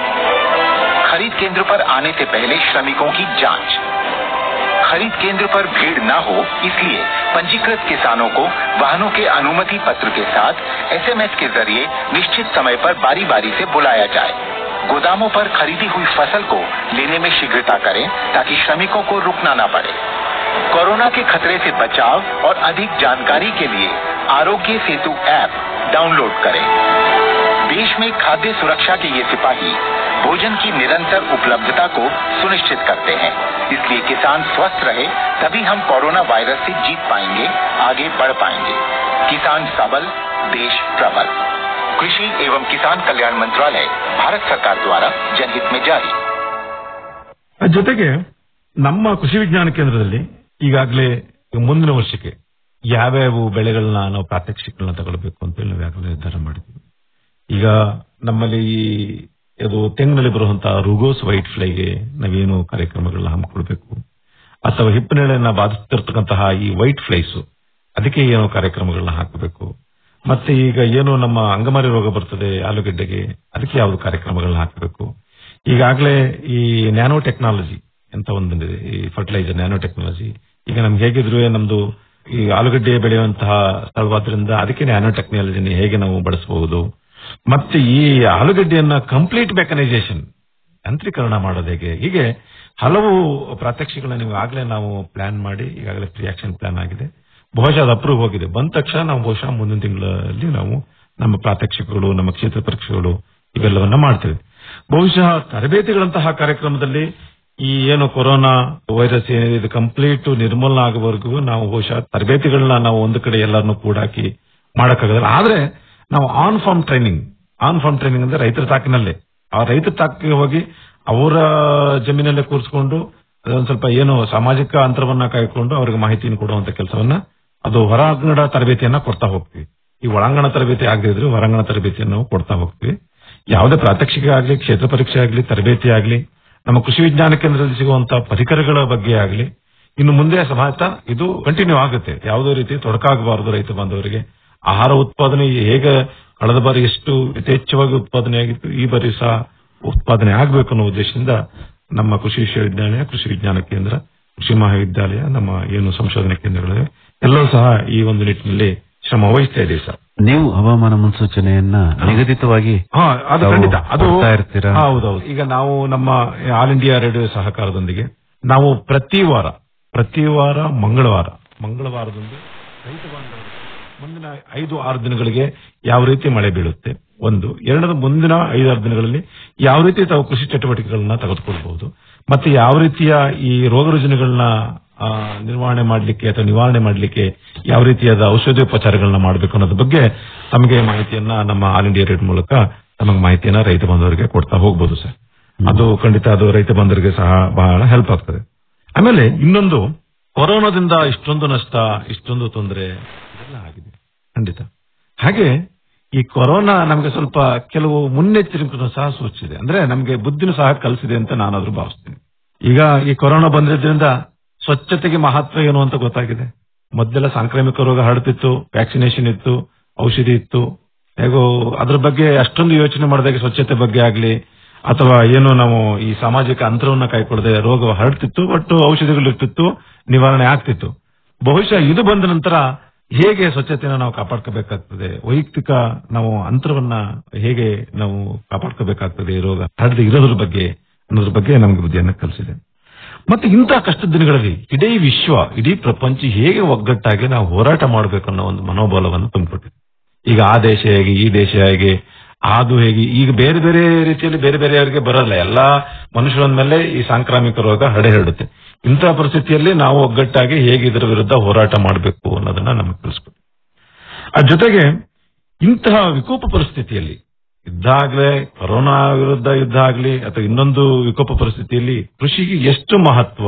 खरीद केंद्र पर आने से पहले श्रमिकों की जांच खरीद केंद्र पर भीड़ न हो इसलिए पंजीकृत किसानों को वाहनों के अनुमति पत्र के साथ एसएमएस के जरिए निश्चित समय पर बारी बारी से बुलाया जाए गोदामों पर खरीदी हुई फसल को लेने में शीघ्रता करें ताकि श्रमिकों को रुकना न पड़े कोरोना के खतरे से बचाव और अधिक जानकारी के लिए आरोग्य सेतु ऐप डाउनलोड करें देश में खाद्य सुरक्षा के ये सिपाही भोजन की निरंतर उपलब्धता को सुनिश्चित करते हैं इसलिए किसान स्वस्थ रहे तभी हम कोरोना वायरस से जीत पाएंगे आगे बढ़ पाएंगे किसान सबल देश प्रबल कृषि एवं किसान कल्याण मंत्रालय भारत सरकार द्वारा जनहित में जारी ಅದ್ರ ಜೊತೆಗೆ ನಮ್ಮ ಕೃಷಿ ವಿಜ್ಞಾನ ಕೇಂದ್ರದಲ್ಲಿ ಈಗಾಗಲೇ ಮುಂದಿನ ವರ್ಷಕ್ಕೆ ಯಾವ್ಯಾವ ಬೆಳೆಗಳನ್ನ ನಾವು ಪ್ರಾತ್ಯಕ್ಷಿಕಗಳನ್ನ ತಗೊಳ್ಬೇಕು ಅಂತೇಳಿ ನಾವು ಈಗಾಗಲೇ ನಿರ್ಧಾರ ಮಾಡಿದ್ವಿ ಈಗ ನಮ್ಮಲ್ಲಿ ಈ ಇದು ತೆಂಗಿನಲ್ಲಿ ಬರುವಂತಹ ರುಗೋಸ್ ವೈಟ್ ಫ್ಲೈಗೆ ನಾವೇನು ಕಾರ್ಯಕ್ರಮಗಳನ್ನ ಹಮ್ಮಿಕೊಳ್ಬೇಕು ಅಥವಾ ಹಿಪ್ಪನೇಳೆಯನ್ನ ಬಾಧಿಸ್ತಿರ್ತಕ್ಕಂತಹ ಈ ವೈಟ್ ಫ್ಲೈಸ್ ಅದಕ್ಕೆ ಏನೋ ಕಾರ್ಯಕ್ರಮಗಳನ್ನ ಹಾಕಬೇಕು ಮತ್ತೆ ಈಗ ಏನು ನಮ್ಮ ಅಂಗಮಾರಿ ರೋಗ ಬರ್ತದೆ ಆಲೂಗೆಡ್ಡೆಗೆ ಅದಕ್ಕೆ ಯಾವ್ದು ಕಾರ್ಯಕ್ರಮಗಳನ್ನ ಹಾಕಬೇಕು ಈಗಾಗಲೇ ಈ ನ್ಯಾನೋ ಟೆಕ್ನಾಲಜಿ ಅಂತ ಒಂದು ಬಂದಿದೆ ಈ ಫರ್ಟಿಲೈಸರ್ ನ್ಯಾನೋ ಟೆಕ್ನಾಲಜಿ ಈಗ ನಮ್ಗೆ ಹೇಗಿದ್ರು ನಮ್ದು ಈ ಆಲೂಗಡ್ಡೆ ಬೆಳೆಯುವಂತಹ ಸ್ಥಳವಾದ್ರಿಂದ ಅದಕ್ಕೆ ನ್ಯಾನೋ ಟೆಕ್ನಾಲಜಿನ ಹೇಗೆ ನಾವು ಬಳಸಬಹುದು ಮತ್ತೆ ಈ ಆಲೂಗಡ್ಡೆಯನ್ನ ಕಂಪ್ಲೀಟ್ ಮೆಕನೈಸೇಷನ್ ಯಂತ್ರೀಕರಣ ಮಾಡೋದು ಹೇಗೆ ಹೀಗೆ ಹಲವು ಪ್ರಾತ್ಯಕ್ಷಿಗಳನ್ನ ನೀವು ಆಗ್ಲೇ ನಾವು ಪ್ಲಾನ್ ಮಾಡಿ ಈಗಾಗಲೇ ಪ್ರಿ ಆಕ್ಷನ್ ಪ್ಲಾನ್ ಆಗಿದೆ ಬಹುಶಃ ಅದು ಅಪ್ರೂವ್ ಹೋಗಿದೆ ಬಂದ ತಕ್ಷಣ ನಾವು ಬಹುಶಃ ಮುಂದಿನ ತಿಂಗಳಲ್ಲಿ ನಾವು ನಮ್ಮ ಪ್ರಾತ್ಯಕ್ಷಿಕಗಳು ನಮ್ಮ ಕ್ಷೇತ್ರ ಪರೀಕ್ಷೆಗಳು ಇವೆಲ್ಲವನ್ನ ಮಾಡ್ತೇವೆ ಬಹುಶಃ ತರಬೇತಿಗಳಂತಹ ಕಾರ್ಯಕ್ರಮದಲ್ಲಿ ಈ ಏನು ಕೊರೋನಾ ವೈರಸ್ ಏನಿದೆ ಇದು ಕಂಪ್ಲೀಟ್ ನಿರ್ಮೂಲನ ಆಗುವವರೆಗೂ ನಾವು ಬಹುಶಃ ತರಬೇತಿಗಳನ್ನ ನಾವು ಒಂದು ಕಡೆ ಎಲ್ಲರನ್ನು ಕೂಡಾಕಿ ಮಾಡಕ್ಕಾಗಲ್ಲ ಆದ್ರೆ ನಾವು on farm training on farm training ಅಂದ್ರೆ ರೈತರ ತಾಕಿನಲ್ಲೇ ಆ ರೈತರ ತಾಕಿಗೆ ಹೋಗಿ ಅವರ ಜಮೀನಲ್ಲೇ ಕೂರಿಸ್ಕೊಂಡು ಅದೊಂದು ಸ್ವಲ್ಪ ಏನು ಸಾಮಾಜಿಕ ಅಂತರವನ್ನ ಕಾಯ್ಕೊಂಡು ಅವ್ರಿಗೆ ಮಾಹಿತಿಯನ್ನು ಕೊಡುವಂತ ಕೆಲಸವನ್ನ ಅದು ಹೊರಾಂಗಣ ತರಬೇತಿಯನ್ನ ಕೊಡ್ತಾ ಹೋಗ್ತೀವಿ ಈ ಒಳಾಂಗಣ ತರಬೇತಿ ಆಗದೆ ಇದ್ರೆ ಹೊರಾಂಗಣ ತರಬೇತಿಯನ್ನು ನಾವು ಕೊಡ್ತಾ ಹೋಗ್ತೀವಿ ಯಾವುದೇ ಪ್ರಾತ್ಯಕ್ಷಿಕೆ ಆಗ್ಲಿ ಕ್ಷೇತ್ರ ಪರೀಕ್ಷೆ ಆಗ್ಲಿ ತರಬೇತಿ ಆಗ್ಲಿ ನಮ್ಮ ಕೃಷಿ ವಿಜ್ಞಾನ ಕೇಂದ್ರದಲ್ಲಿ ಸಿಗುವಂತಹ ಪರಿಕರಗಳ ಬಗ್ಗೆ ಆಗ್ಲಿ ಇನ್ನು ಮುಂದೆ ಸಮಾಜ ಇದು ಕಂಟಿನ್ಯೂ ಆಗುತ್ತೆ ಯಾವುದೇ ರೀತಿ ತೊಡಕಾಗಬಾರದು ರೈತ ಬಾಂಧವರಿಗೆ ಆಹಾರ ಉತ್ಪಾದನೆ ಹೇಗೆ ಕಳೆದ ಬಾರಿ ಎಷ್ಟು ಯಥೇಚ್ಛವಾಗಿ ಉತ್ಪಾದನೆ ಆಗಿತ್ತು ಈ ಬಾರಿ ಸಹ ಉತ್ಪಾದನೆ ಆಗಬೇಕು ಅನ್ನೋ ಉದ್ದೇಶದಿಂದ ನಮ್ಮ ಕೃಷಿ ವಿಶ್ವವಿದ್ಯಾಲಯ ಕೃಷಿ ವಿಜ್ಞಾನ ಕೇಂದ್ರ ಕೃಷಿ ಮಹಾವಿದ್ಯಾಲಯ ನಮ್ಮ ಏನು ಸಂಶೋಧನಾ ಕೇಂದ್ರಗಳಿವೆ ಎಲ್ಲವೂ ಸಹ ಈ ಒಂದು ನಿಟ್ಟಿನಲ್ಲಿ ಶ್ರಮ ವಹಿಸ್ತಾ ಇದೆ ಸರ್ ನೀವು ಹವಾಮಾನ ಮುನ್ಸೂಚನೆಯನ್ನ ನಿಗದಿತವಾಗಿ ಹಾ ಅದು ತಾವು ಖಂಡಿತ ಅದು ಕೊಡ್ತಾ ಇರ್ತೀರಾ? ಹೌದೌದು ಈಗ ನಾವು ನಮ್ಮ ಆಲ್ ಇಂಡಿಯಾ ರೇಡಿಯೋ ಸಹಕಾರದೊಂದಿಗೆ ನಾವು ಪ್ರತಿ ವಾರ ಪ್ರತಿ ವಾರ ಮಂಗಳವಾರ ಮಂಗಳವಾರದಂದು ರೈತ ಬಾಂಧವರು ಮುಂದಿನ ಐದು ಆರು ದಿನಗಳಿಗೆ ಯಾವ ರೀತಿ ಮಳೆ ಬೀಳುತ್ತೆ ಒಂದು ಎರಡನೇದು ಮುಂದಿನ ಐದಾರು ದಿನಗಳಲ್ಲಿ ಯಾವ ರೀತಿ ತಾವು ಕೃಷಿ ಚಟುವಟಿಕೆಗಳನ್ನ ತೆಗೆದುಕೊಳ್ಬಹುದು ಮತ್ತೆ ಯಾವ ರೀತಿಯ ಈ ರೋಗ ರುಜಿನಗಳನ್ನ ಆ, ನಿರ್ವಹಣೆ ಮಾಡಲಿಕ್ಕೆ ಅಥವಾ ನಿವಾರಣೆ ಮಾಡಲಿಕ್ಕೆ ಯಾವ ರೀತಿಯಾದ ಔಷಧೋಪಚಾರಗಳನ್ನ ಮಾಡಬೇಕು ಅನ್ನೋದ್ರ ಬಗ್ಗೆ ತಮಗೆ ಮಾಹಿತಿಯನ್ನ ನಮ್ಮ ಆಲ್ ಇಂಡಿಯಾ ರೇಟ್ ಮೂಲಕ ನಮಗೆ ಮಾಹಿತಿಯನ್ನ ರೈತ ಬಂಧುವರಿಗೆ ಕೊಡ್ತಾ ಹೋಗ್ಬೋದು ಸರ್ ಅದು ಖಂಡಿತ ಅದು ರೈತ ಬಂಧುವರಿಗೆ ಸಹ ಬಹಳ ಹೆಲ್ಪ್ ಆಗ್ತದೆ ಆಮೇಲೆ ಇನ್ನೊಂದು ಕೊರೋನಾದಿಂದ ಇಷ್ಟೊಂದು ನಷ್ಟ ಇಷ್ಟೊಂದು ತೊಂದರೆ ಇದೆಲ್ಲ ಆಗಿದೆ ಖಂಡಿತ ಹಾಗೆ ಈ ಕೊರೋನಾ ನಮಗೆ ಸ್ವಲ್ಪ ಕೆಲವು ಮುನ್ನೆಚ್ಚರಿಕೆಯನ್ನು ಸಹ ಸೂಚಿಸಿದೆ ಅಂದ್ರೆ ನಮಗೆ ಬುದ್ಧಿನೂ ಸಹ ಕಲಿಸಿದೆ ಅಂತ ನಾನಾದ್ರೂ ಭಾವಿಸ್ತೀನಿ ಈಗ ಈ ಕೊರೋನಾ ಬಂದಿದ್ದರಿಂದ ಸ್ವಚ್ಛತೆಗೆ ಮಹತ್ವ ಏನು ಅಂತ ಗೊತ್ತಾಗಿದೆ ಮೊದಲೆಲ್ಲ ಸಾಂಕ್ರಾಮಿಕ ರೋಗ ಹರಡ್ತಿತ್ತು ವ್ಯಾಕ್ಸಿನೇಷನ್ ಇತ್ತು ಔಷಧಿ ಇತ್ತು ಹೇಗೋ ಅದ್ರ ಬಗ್ಗೆ ಅಷ್ಟೊಂದು ಯೋಚನೆ ಮಾಡಿದಾಗ ಸ್ವಚ್ಛತೆ ಬಗ್ಗೆ ಆಗ್ಲಿ ಅಥವಾ ಏನು ನಾವು ಈ ಸಾಮಾಜಿಕ ಅಂತರವನ್ನ ಕೈಕೊಡದೆ ರೋಗ ಹರಡ್ತಿತ್ತು ಬಟ್ ಔಷಧಿಗಳು ಇರ್ತಿತ್ತು ನಿವಾರಣೆ ಆಗ್ತಿತ್ತು ಬಹುಶಃ ಇದು ಬಂದ ನಂತರ ಹೇಗೆ ಸ್ವಚ್ಛತೆಯನ್ನು ನಾವು ಕಾಪಾಡ್ಕೋಬೇಕಾಗ್ತದೆ ವೈಯಕ್ತಿಕ ನಾವು ಅಂತರವನ್ನ ಹೇಗೆ ನಾವು ಕಾಪಾಡ್ಕೋಬೇಕಾಗ್ತದೆ ಈ ರೋಗ ಹರಡದೆ ಇರೋದ್ರ ಬಗ್ಗೆ ಅನ್ನೋದ್ರ ಬಗ್ಗೆ ನಮಗೆ ಬುದ್ಧಿಯನ್ನು ಕಲಿಸಿದೆ ಮತ್ತೆ ಇಂತಹ ಕಷ್ಟದ ದಿನಗಳಲ್ಲಿ ಇಡೀ ವಿಶ್ವ ಇಡೀ ಪ್ರಪಂಚ ಹೇಗೆ ಒಗ್ಗಟ್ಟಾಗಿ ನಾವು ಹೋರಾಟ ಮಾಡಬೇಕು ಅನ್ನೋ ಒಂದು ಮನೋಬಲವನ್ನು ತುಂಬಿಕೊಟ್ಟಿದೆ ಈಗ ಆ ದೇಶ ಹೇಗೆ ಈ ದೇಶ ಹೇಗೆ ಅದು ಹೇಗೆ ಈಗ ಬೇರೆ ಬೇರೆ ರೀತಿಯಲ್ಲಿ ಬೇರೆ ಬೇರೆಯವರಿಗೆ ಬರಲ್ಲ ಎಲ್ಲಾ ಮನುಷ್ಯರ ಮೇಲೆ ಈ ಸಾಂಕ್ರಾಮಿಕ ರೋಗ ಹರಡೆ ಹರಡುತ್ತೆ ಇಂತಹ ಪರಿಸ್ಥಿತಿಯಲ್ಲಿ ನಾವು ಒಗ್ಗಟ್ಟಾಗಿ ಹೇಗೆ ಇದರ ವಿರುದ್ಧ ಹೋರಾಟ ಮಾಡಬೇಕು ಅನ್ನೋದನ್ನ ನಮಗೆ ತಿಳಿಸ್ಕೊಡಿ ಅದ್ರ ಜೊತೆಗೆ ಇಂತಹ ವಿಕೋಪ ಪರಿಸ್ಥಿತಿಯಲ್ಲಿ ಯುದ್ಧ ಆಗ್ಲೇ ಕೊರೋನಾ ವಿರುದ್ಧ ಯುದ್ಧ ಆಗ್ಲಿ ಅಥವಾ ಇನ್ನೊಂದು ವಿಕೋಪ ಪರಿಸ್ಥಿತಿಯಲ್ಲಿ ಕೃಷಿಗೆ ಎಷ್ಟು ಮಹತ್ವ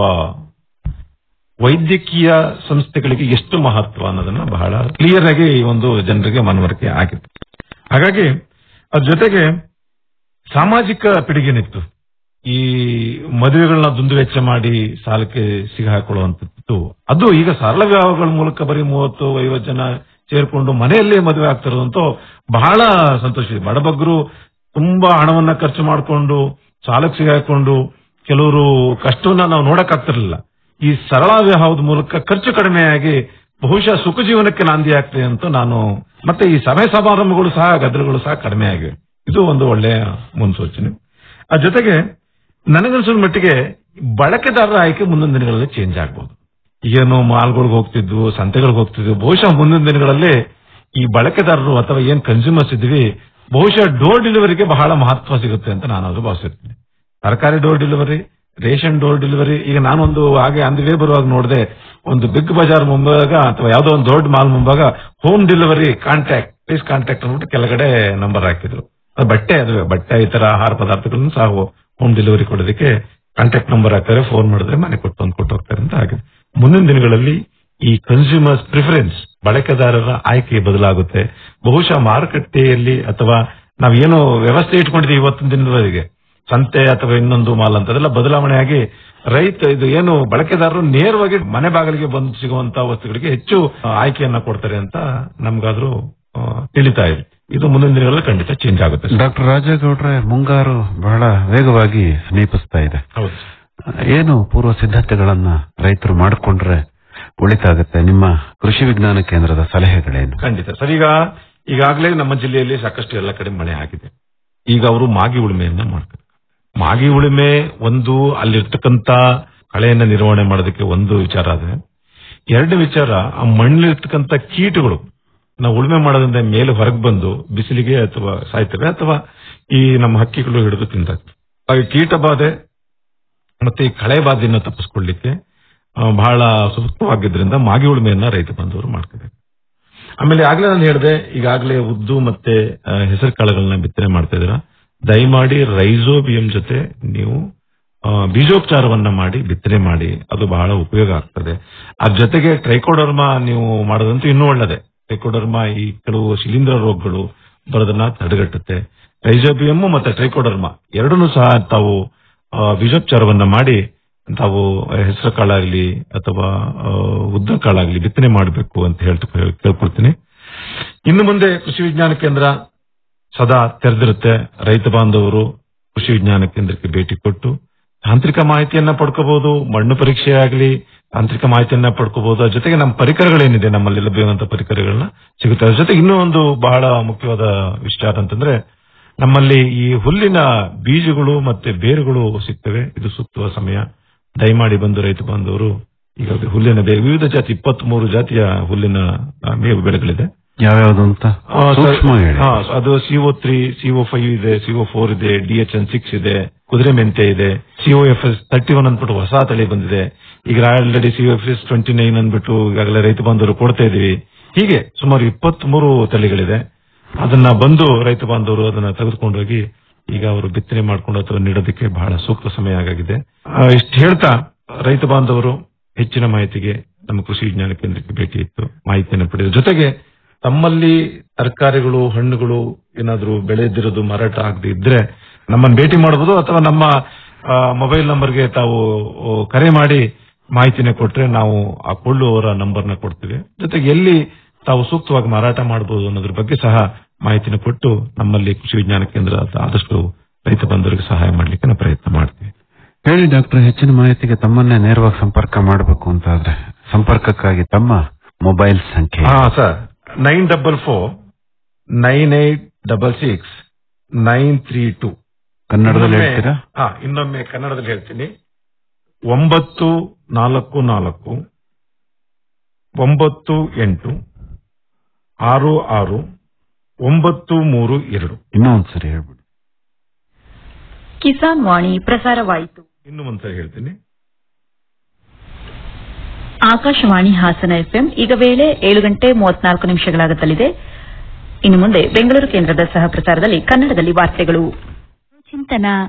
ವೈದ್ಯಕೀಯ ಸಂಸ್ಥೆಗಳಿಗೆ ಎಷ್ಟು ಮಹತ್ವ ಅನ್ನೋದನ್ನ ಬಹಳ ಕ್ಲಿಯರ್ ಆಗಿ ಈ ಒಂದು ಜನರಿಗೆ ಮನವರಿಕೆ ಆಗಿದೆ ಹಾಗಾಗಿ ಅದ್ರ ಜೊತೆಗೆ ಸಾಮಾಜಿಕ ಪಿಡುಗೇನಿತ್ತು ಈ ಮದುವೆಗಳನ್ನ ದುಂದುವೆಚ್ಚ ಮಾಡಿ ಸಾಲಕ್ಕೆ ಸಿಗಾಕೊಳ್ಳುವಂತದ್ದು ಅದು ಈಗ ಸರಳ ವ್ಯವಹಾರಗಳ ಮೂಲಕ ಬರೀ ಮೂವತ್ತು ಐವತ್ತು ಜನ ಸೇರ್ಕೊಂಡು ಮನೆಯಲ್ಲೇ ಮದುವೆ ಆಗ್ತಿರೋದಂತೂ ಬಹಳ ಸಂತೋಷ ಇದೆ ಬಡಬಗ್ಗರು ತುಂಬಾ ಹಣವನ್ನ ಖರ್ಚು ಮಾಡಿಕೊಂಡು ಸಾಲಕ್ಕೆ ಸಿಗಾಕೊಂಡು ಕೆಲವರು ಕಷ್ಟವನ್ನ ನಾವು ನೋಡಕ್ ಆಗ್ತಿರ್ಲಿಲ್ಲ ಈ ಸರಳ ವ್ಯವಹಾರದ ಮೂಲಕ ಖರ್ಚು ಕಡಿಮೆಯಾಗಿ ಬಹುಶಃ ಸುಖ ಜೀವನಕ್ಕೆ ನಾಂದಿ ಆಗ್ತದೆ ಅಂತ ನಾನು ಮತ್ತೆ ಈ ಸಭೆ ಸಮಾರಂಭಗಳು ಸಹ ಗದ್ದಲಗಳು ಸಹ ಕಡಿಮೆ ಆಗಿವೆ ಇದು ಒಂದು ಒಳ್ಳೆಯ ಮುನ್ಸೂಚನೆ ಆ ಜೊತೆಗೆ ನನಗನ್ಸಿದ ಮಟ್ಟಿಗೆ ಬಳಕೆದಾರರ ಆಯ್ಕೆ ಮುಂದಿನ ದಿನಗಳಲ್ಲಿ ಚೇಂಜ್ ಆಗ್ಬಹುದು ಏನು ಮಾಲ್ಗಳಿಗೆ ಹೋಗ್ತಿದ್ವು ಸಂತೆಗಳಿಗೆ ಹೋಗ್ತಿದ್ವು ಬಹುಶಃ ಮುಂದಿನ ದಿನಗಳಲ್ಲಿ ಈ ಬಳಕೆದಾರರು ಅಥವಾ ಏನ್ ಕನ್ಸ್ಯೂಮರ್ಸ್ ಇದ್ವಿ ಬಹುಶಃ ಡೋರ್ ಡೆಲಿವರಿಗೆ ಬಹಳ ಮಹತ್ವ ಸಿಗುತ್ತೆ ಅಂತ ನಾನು ಭಾವಿಸಿರ್ತೀನಿ ತರಕಾರಿ door delivery ration door delivery ಈಗ ನಾನೊಂದು ಹಾಗೆ ಅಂದ್ ವೇ ಬರುವಾಗ ನೋಡಿದೆ ಒಂದು ಬಿಗ್ ಬಜಾರ್ ಮುಂಭಾಗ ಅಥವಾ ಯಾವುದೋ ಒಂದು ದೊಡ್ಡ ಮಾಲ್ ಮುಂಭಾಗ home delivery contact please contact ಅಂದ್ಬಿಟ್ಟು ಕೆಳಗಡೆ ನಂಬರ್ ಹಾಕಿದ್ರು ಅದು ಬಟ್ಟೆ ಅದು ಬಟ್ಟೆ ಇತರ ಆಹಾರ ಪದಾರ್ಥಗಳನ್ನು ಸಹ ಹೋಮ್ ಡೆಲಿವರಿ ಕೊಡೋದಕ್ಕೆ ಕಾಂಟ್ಯಾಕ್ಟ್ ನಂಬರ್ ಹಾಕ್ತಾರೆ ಫೋನ್ ಮಾಡಿದ್ರೆ ಮನೆ ಕೊಟ್ಟು ತಂದು ಕೊಟ್ಟು ಹೋಗ್ತಾರೆ ಅಂತ ಆಗಿದೆ ಮುಂದಿನ ದಿನಗಳಲ್ಲಿ ಈ ಕನ್ಸ್ಯೂಮರ್ಸ್ ಪ್ರಿಫರೆನ್ಸ್ ಬಳಕೆದಾರರ ಆಯ್ಕೆ ಬದಲಾಗುತ್ತೆ ಬಹುಶಃ ಮಾರುಕಟ್ಟೆಯಲ್ಲಿ ಅಥವಾ ನಾವೇನು ವ್ಯವಸ್ಥೆ ಇಟ್ಕೊಂಡಿದ್ದೀವಿ ಇವತ್ತಿನ ದಿನದವರೆಗೆ ಸಂತೆ ಅಥವಾ ಇನ್ನೊಂದು ಮಾಲ್ ಅಂತ ಅದೆಲ್ಲ ಬದಲಾವಣೆಯಾಗಿ ರೈತ ಇದು ಏನು ಬಳಕೆದಾರರು ನೇರವಾಗಿ ಮನೆ ಬಾಗಿಲಿಗೆ ಬಂದು ಸಿಗುವಂತಹ ವಸ್ತುಗಳಿಗೆ ಹೆಚ್ಚು ಆ, ಆಯ್ಕೆಯನ್ನ ಕೊಡ್ತಾರೆ ಅಂತ ನಮ್ಗಾದ್ರೂ ಆ, ತಿಳಿತಾ ಇದೆ ಇದು ಮುಂದಿನ ದಿನಗಳಲ್ಲಿ ಖಂಡಿತ ಚೇಂಜ್ ಆಗುತ್ತೆ ಸರ್. ಡಾಕ್ಟರ್ ರಾಜೇಗೌಡ್ರೆ ಮುಂಗಾರು ಬಹಳ ವೇಗವಾಗಿ ಸಮೀಪಿಸ್ತಾ ಇದೆ ಹೌದು ಏನು ಪೂರ್ವ ಸಿದ್ಧತೆಗಳನ್ನ ರೈತರು ಮಾಡಿಕೊಂಡ್ರೆ ಒಳಿತಾಗುತ್ತೆ ನಿಮ್ಮ ಕೃಷಿ ವಿಜ್ಞಾನ ಕೇಂದ್ರದ ಸಲಹೆಗಳೇನು ಖಂಡಿತ ಸರ್ ಈಗ ಈಗಾಗಲೇ ನಮ್ಮ ಜಿಲ್ಲೆಯಲ್ಲಿ ಸಾಕಷ್ಟು ಎಲ್ಲ ಕಡೆ ಮಳೆ ಆಗಿದೆ ಈಗ ಅವರು ಮಾಗಿ ಉಳುಮೆಯನ್ನ ಮಾಡ್ತಾರೆ ಮಾಗಿ ಉಳುಮೆ ಒಂದು ಅಲ್ಲಿರ್ತಕ್ಕಂತ ಕಳೆಯನ್ನ ನಿರ್ವಹಣೆ ಮಾಡೋದಕ್ಕೆ ಒಂದು ವಿಚಾರ ಆದ್ರೆ ಎರಡನೇ ವಿಚಾರ ಆ ಮಣ್ಣಲ್ಲಿರ್ತಕ್ಕಂಥ ಕೀಟಗಳು ನಾವು ಉಳುಮೆ ಮಾಡೋದ್ರಿಂದ ಮೇಲೆ ಹೊರಗೆ ಬಂದು ಬಿಸಿಲಿಗೆ ಅಥವಾ ಸಾಯ್ತವೆ ಅಥವಾ ಈ ನಮ್ಮ ಹಕ್ಕಿಗಳು ಹಿಡಿದು ತಿಂತಾಗ್ತವೆ ಹಾಗೆ ಕೀಟ ಬಾಧೆ ಮತ್ತೆ ಈ ಕಳೆ ಬಾಧೆಯನ್ನು ತಪ್ಪಿಸ್ಕೊಳ್ಳಿಕ್ಕೆ ಆ, ಬಹಳ ಸೂಕ್ತವಾಗಿದ್ದರಿಂದ ಮಾಗಿ ಉಳುಮೆಯನ್ನ ರೈತ ಬಂಧುವರು ಮಾಡ್ಕೋಬೇಕು ಆಮೇಲೆ ಆಗ್ಲೇ ನಾನು ಹೇಳಿದೆ ಈಗಾಗಲೇ ಉದ್ದು ಮತ್ತೆ ಆ, ಹೆಸರು ಕಾಳುಗಳನ್ನ ಬಿತ್ತನೆ ಮಾಡ್ತಾ ಇದ್ದೀರಾ ದಯಮಾಡಿ ರೈಸೋಬಿಯಂ ಜೊತೆ ನೀವು ಆ, ಬೀಜೋಪಚಾರವನ್ನ ಮಾಡಿ ಬಿತ್ತನೆ ಮಾಡಿ ಅದು ಬಹಳ ಉಪಯೋಗ ಆಗ್ತದೆ ಅದ್ರ ಜೊತೆಗೆ ಟ್ರೈಕೋಡರ್ಮಾ ನೀವು ಮಾಡೋದಂತೂ ಇನ್ನೂ ಒಳ್ಳೆದೆ ಟ್ರೈಕೋಡರ್ಮಾ ಈ ಕೆಲವು ಶಿಲೀಂಧ್ರ ರೋಗಗಳು ಬರೋದನ್ನ ತಡೆಗಟ್ಟುತ್ತೆ ರೈಸೋಬಿಯಂ ಮತ್ತೆ ಟ್ರೈಕೋಡರ್ಮಾ ಎರಡನ್ನೂ ಸಹ ತಾವು ಆ, ಬೀಜೋಪಚಾರವನ್ನ ಮಾಡಿ ತಾವು ಹೆಸರು ಕಾಳಾಗ್ಲಿ ಅಥವಾ ಆ, ಉದ್ದ ಕಾಳಾಗ್ಲಿ ಬಿತ್ತನೆ ಮಾಡಬೇಕು ಅಂತ ಹೇಳ್ತಾ ಕೇಳ್ಕೊಳ್ತೀನಿ ಇನ್ನು ಮುಂದೆ ಕೃಷಿ ವಿಜ್ಞಾನ ಕೇಂದ್ರ ಸದಾ ತೆರೆದಿರುತ್ತೆ ರೈತ ಬಾಂಧವರು ಕೃಷಿ ವಿಜ್ಞಾನ ಕೇಂದ್ರಕ್ಕೆ ಭೇಟಿ ಕೊಟ್ಟು ತಾಂತ್ರಿಕ ಮಾಹಿತಿಯನ್ನ ಪಡ್ಕೋಬಹುದು ಮಣ್ಣು ಪರೀಕ್ಷೆ ಆಗಲಿ ತಾಂತ್ರಿಕ ಮಾಹಿತಿಯನ್ನ ಪಡ್ಕೋಬಹುದು ಅದ್ರ ಜೊತೆಗೆ ನಮ್ಮ ಪರಿಕರಗಳೇನಿದೆ ನಮ್ಮಲ್ಲಿ ಲಭ್ಯವಾದಂತಹ ಪರಿಕರಗಳನ್ನ ಸಿಗುತ್ತೆ ಅದ್ರ ಜೊತೆಗೆ ಇನ್ನೂ ಒಂದು ಬಹಳ ಮುಖ್ಯವಾದ ವಿಚಾರ ಅಂತಂದ್ರೆ ನಮ್ಮಲ್ಲಿ ಈ ಹುಲ್ಲಿನ ಬೀಜಗಳು ಮತ್ತೆ ಬೇರುಗಳು ಸಿಗ್ತವೆ ಇದು ಸುತ್ತುವ ಸಮಯ ದಯಮಾಡಿ ಬಂದು ರೈತ ಬಾಂಧವರು ಈಗ ಹುಲ್ಲಿನ ಬೇ ವಿವಿಧ ಜಾತಿ ಇಪ್ಪತ್ತ್ ಮೂರು ಜಾತಿಯ ಹುಲ್ಲಿನ ಆ, ಮೇವು ಬೆಳೆಗಳಿದೆ ಯಾವ್ಯಾವ್ದು ಅಂತ ಆ, ಸರ್, ಸೂಕ್ಷ್ಮ ಹೇಳಿ ಹಾ, ಅದು ಸಿಒ ತ್ರೀ ಸಿಒ ಫೈವ್ ಇದೆ ಸಿಒ ಫೋರ್ ಇದೆ ಡಿಎಚ್ ಎನ್ ಸಿಕ್ಸ್ ಇದೆ ಕುದುರೆ ಮೆಂತೆ ಇದೆ CO F S thirty one ಅಂದ್ಬಿಟ್ಟು ಹೊಸ ತಳಿ ಬಂದಿದೆ ಈಗ already CO F S twenty nine ಅಂದ್ಬಿಟ್ಟು ಈಗಾಗಲೇ ರೈತ ಬಾಂಧವರು ಕೊಡ್ತಾ ಇದೀವಿ ಹೀಗೆ ಸುಮಾರು ಇಪ್ಪತ್ತ್ ಮೂರು ತಳಿಗಳಿದೆ ಅದನ್ನ ಬಂದು ರೈತ ಬಾಂಧವರು ಅದನ್ನ ತೆಗೆದುಕೊಂಡೋಗಿ ಈಗ ಅವರು ಬಿತ್ತನೆ ಮಾಡ್ಕೊಂಡು ಅಥವಾ ನೀಡೋದಕ್ಕೆ ಬಹಳ ಸೂಕ್ತ ಸಮಯ ಆಗಿದೆ ಇಷ್ಟು ಹೇಳ್ತಾ ರೈತ ಬಾಂಧವರು ಹೆಚ್ಚಿನ ಮಾಹಿತಿಗೆ ನಮ್ಮ ಕೃಷಿ ವಿಜ್ಞಾನ ಕೇಂದ್ರಕ್ಕೆ ಭೇಟಿ ಇತ್ತು ಮಾಹಿತಿಯನ್ನು ಪಡೆದ ಜೊತೆಗೆ ತಮ್ಮಲ್ಲಿ ತರಕಾರಿಗಳು ಹಣ್ಣುಗಳು ಏನಾದರೂ ಬೆಳೆದಿರೋದು ಮಾರಾಟ ಆಗದೆ ಇದ್ರೆ ನಮ್ಮನ್ನು ಭೇಟಿ ಮಾಡಬಹುದು ಅಥವಾ ನಮ್ಮ ಮೊಬೈಲ್ ನಂಬರ್ಗೆ ತಾವು ಆ, ಕರೆ ಮಾಡಿ ಮಾಹಿತಿನ ಕೊಟ್ರೆ ನಾವು ಆ ಕೊಳ್ಳುವವರ ನಂಬರ್ನ ಕೊಡ್ತೀವಿ ಜೊತೆಗೆ ಎಲ್ಲಿ ತಾವು ಸೂಕ್ತವಾಗಿ ಮಾರಾಟ ಮಾಡಬಹುದು ಅನ್ನೋದ್ರ ಬಗ್ಗೆ ಸಹ ಮಾಹಿತಿನ ಕೊಟ್ಟು ನಮ್ಮಲ್ಲಿ ಕೃಷಿ ವಿಜ್ಞಾನ ಕೇಂದ್ರ ಆದಷ್ಟು ರೈತ ಬಂಧುಗಳಿಗೆ ಸಹಾಯ ಮಾಡ್ಲಿಕ್ಕೆ ನಾವು ಪ್ರಯತ್ನ ಮಾಡ್ತೀವಿ ಹೇಳಿ ಡಾಕ್ಟರ್ ಹೆಚ್ಚಿನ ಮಾಹಿತಿಗೆ ತಮ್ಮನ್ನೇ ನೇರವಾಗಿ ಸಂಪರ್ಕ ಮಾಡಬೇಕು ಅಂತ ಆದ್ರೆ ಸಂಪರ್ಕಕ್ಕಾಗಿ ತಮ್ಮ ಮೊಬೈಲ್ ಸಂಖ್ಯೆ ಹಾ sir nine double four nine eight double six nine three two ಕನ್ನಡದಲ್ಲಿ ಹೇಳ್ತೀರಾ ಹಾ ಇನ್ನೊಮ್ಮೆ ಕನ್ನಡದಲ್ಲಿ ಹೇಳ್ತೀನಿ ಒಂಬತ್ತು ನಾಲ್ಕು ನಾಲ್ಕು ಒಂಬತ್ತು ಎಂಟು ಆರು ಆರು ಒಂಬತ್ತು ಮೂರು ಎರಡು ಇನ್ನೂ ಒಂದ್ಸರಿ ಹೇಳ್ಬಿಡಿ ಕಿಸಾನ್ ವಾಣಿ ಪ್ರಸಾರವಾಯಿತು ಇನ್ನು ಒಂದ್ಸರಿ ಹೇಳ್ತೀನಿ ಆಕಾಶವಾಣಿ ಹಾಸನ ಎಫ್ಎಂ ಈಗ ವೇಳೆ ಏಳು ಗಂಟೆ ಮೂವತ್ನಾಲ್ಕು ನಿಮಿಷಗಳಾಗುತ್ತಲಿದೆ ಇನ್ನು ಮುಂದೆ ಬೆಂಗಳೂರು ಕೇಂದ್ರದ ಸಹ ಪ್ರಸಾರದಲ್ಲಿ ಕನ್ನಡದಲ್ಲಿ ವಾರ್ತೆಗಳು ಚಿಂತನ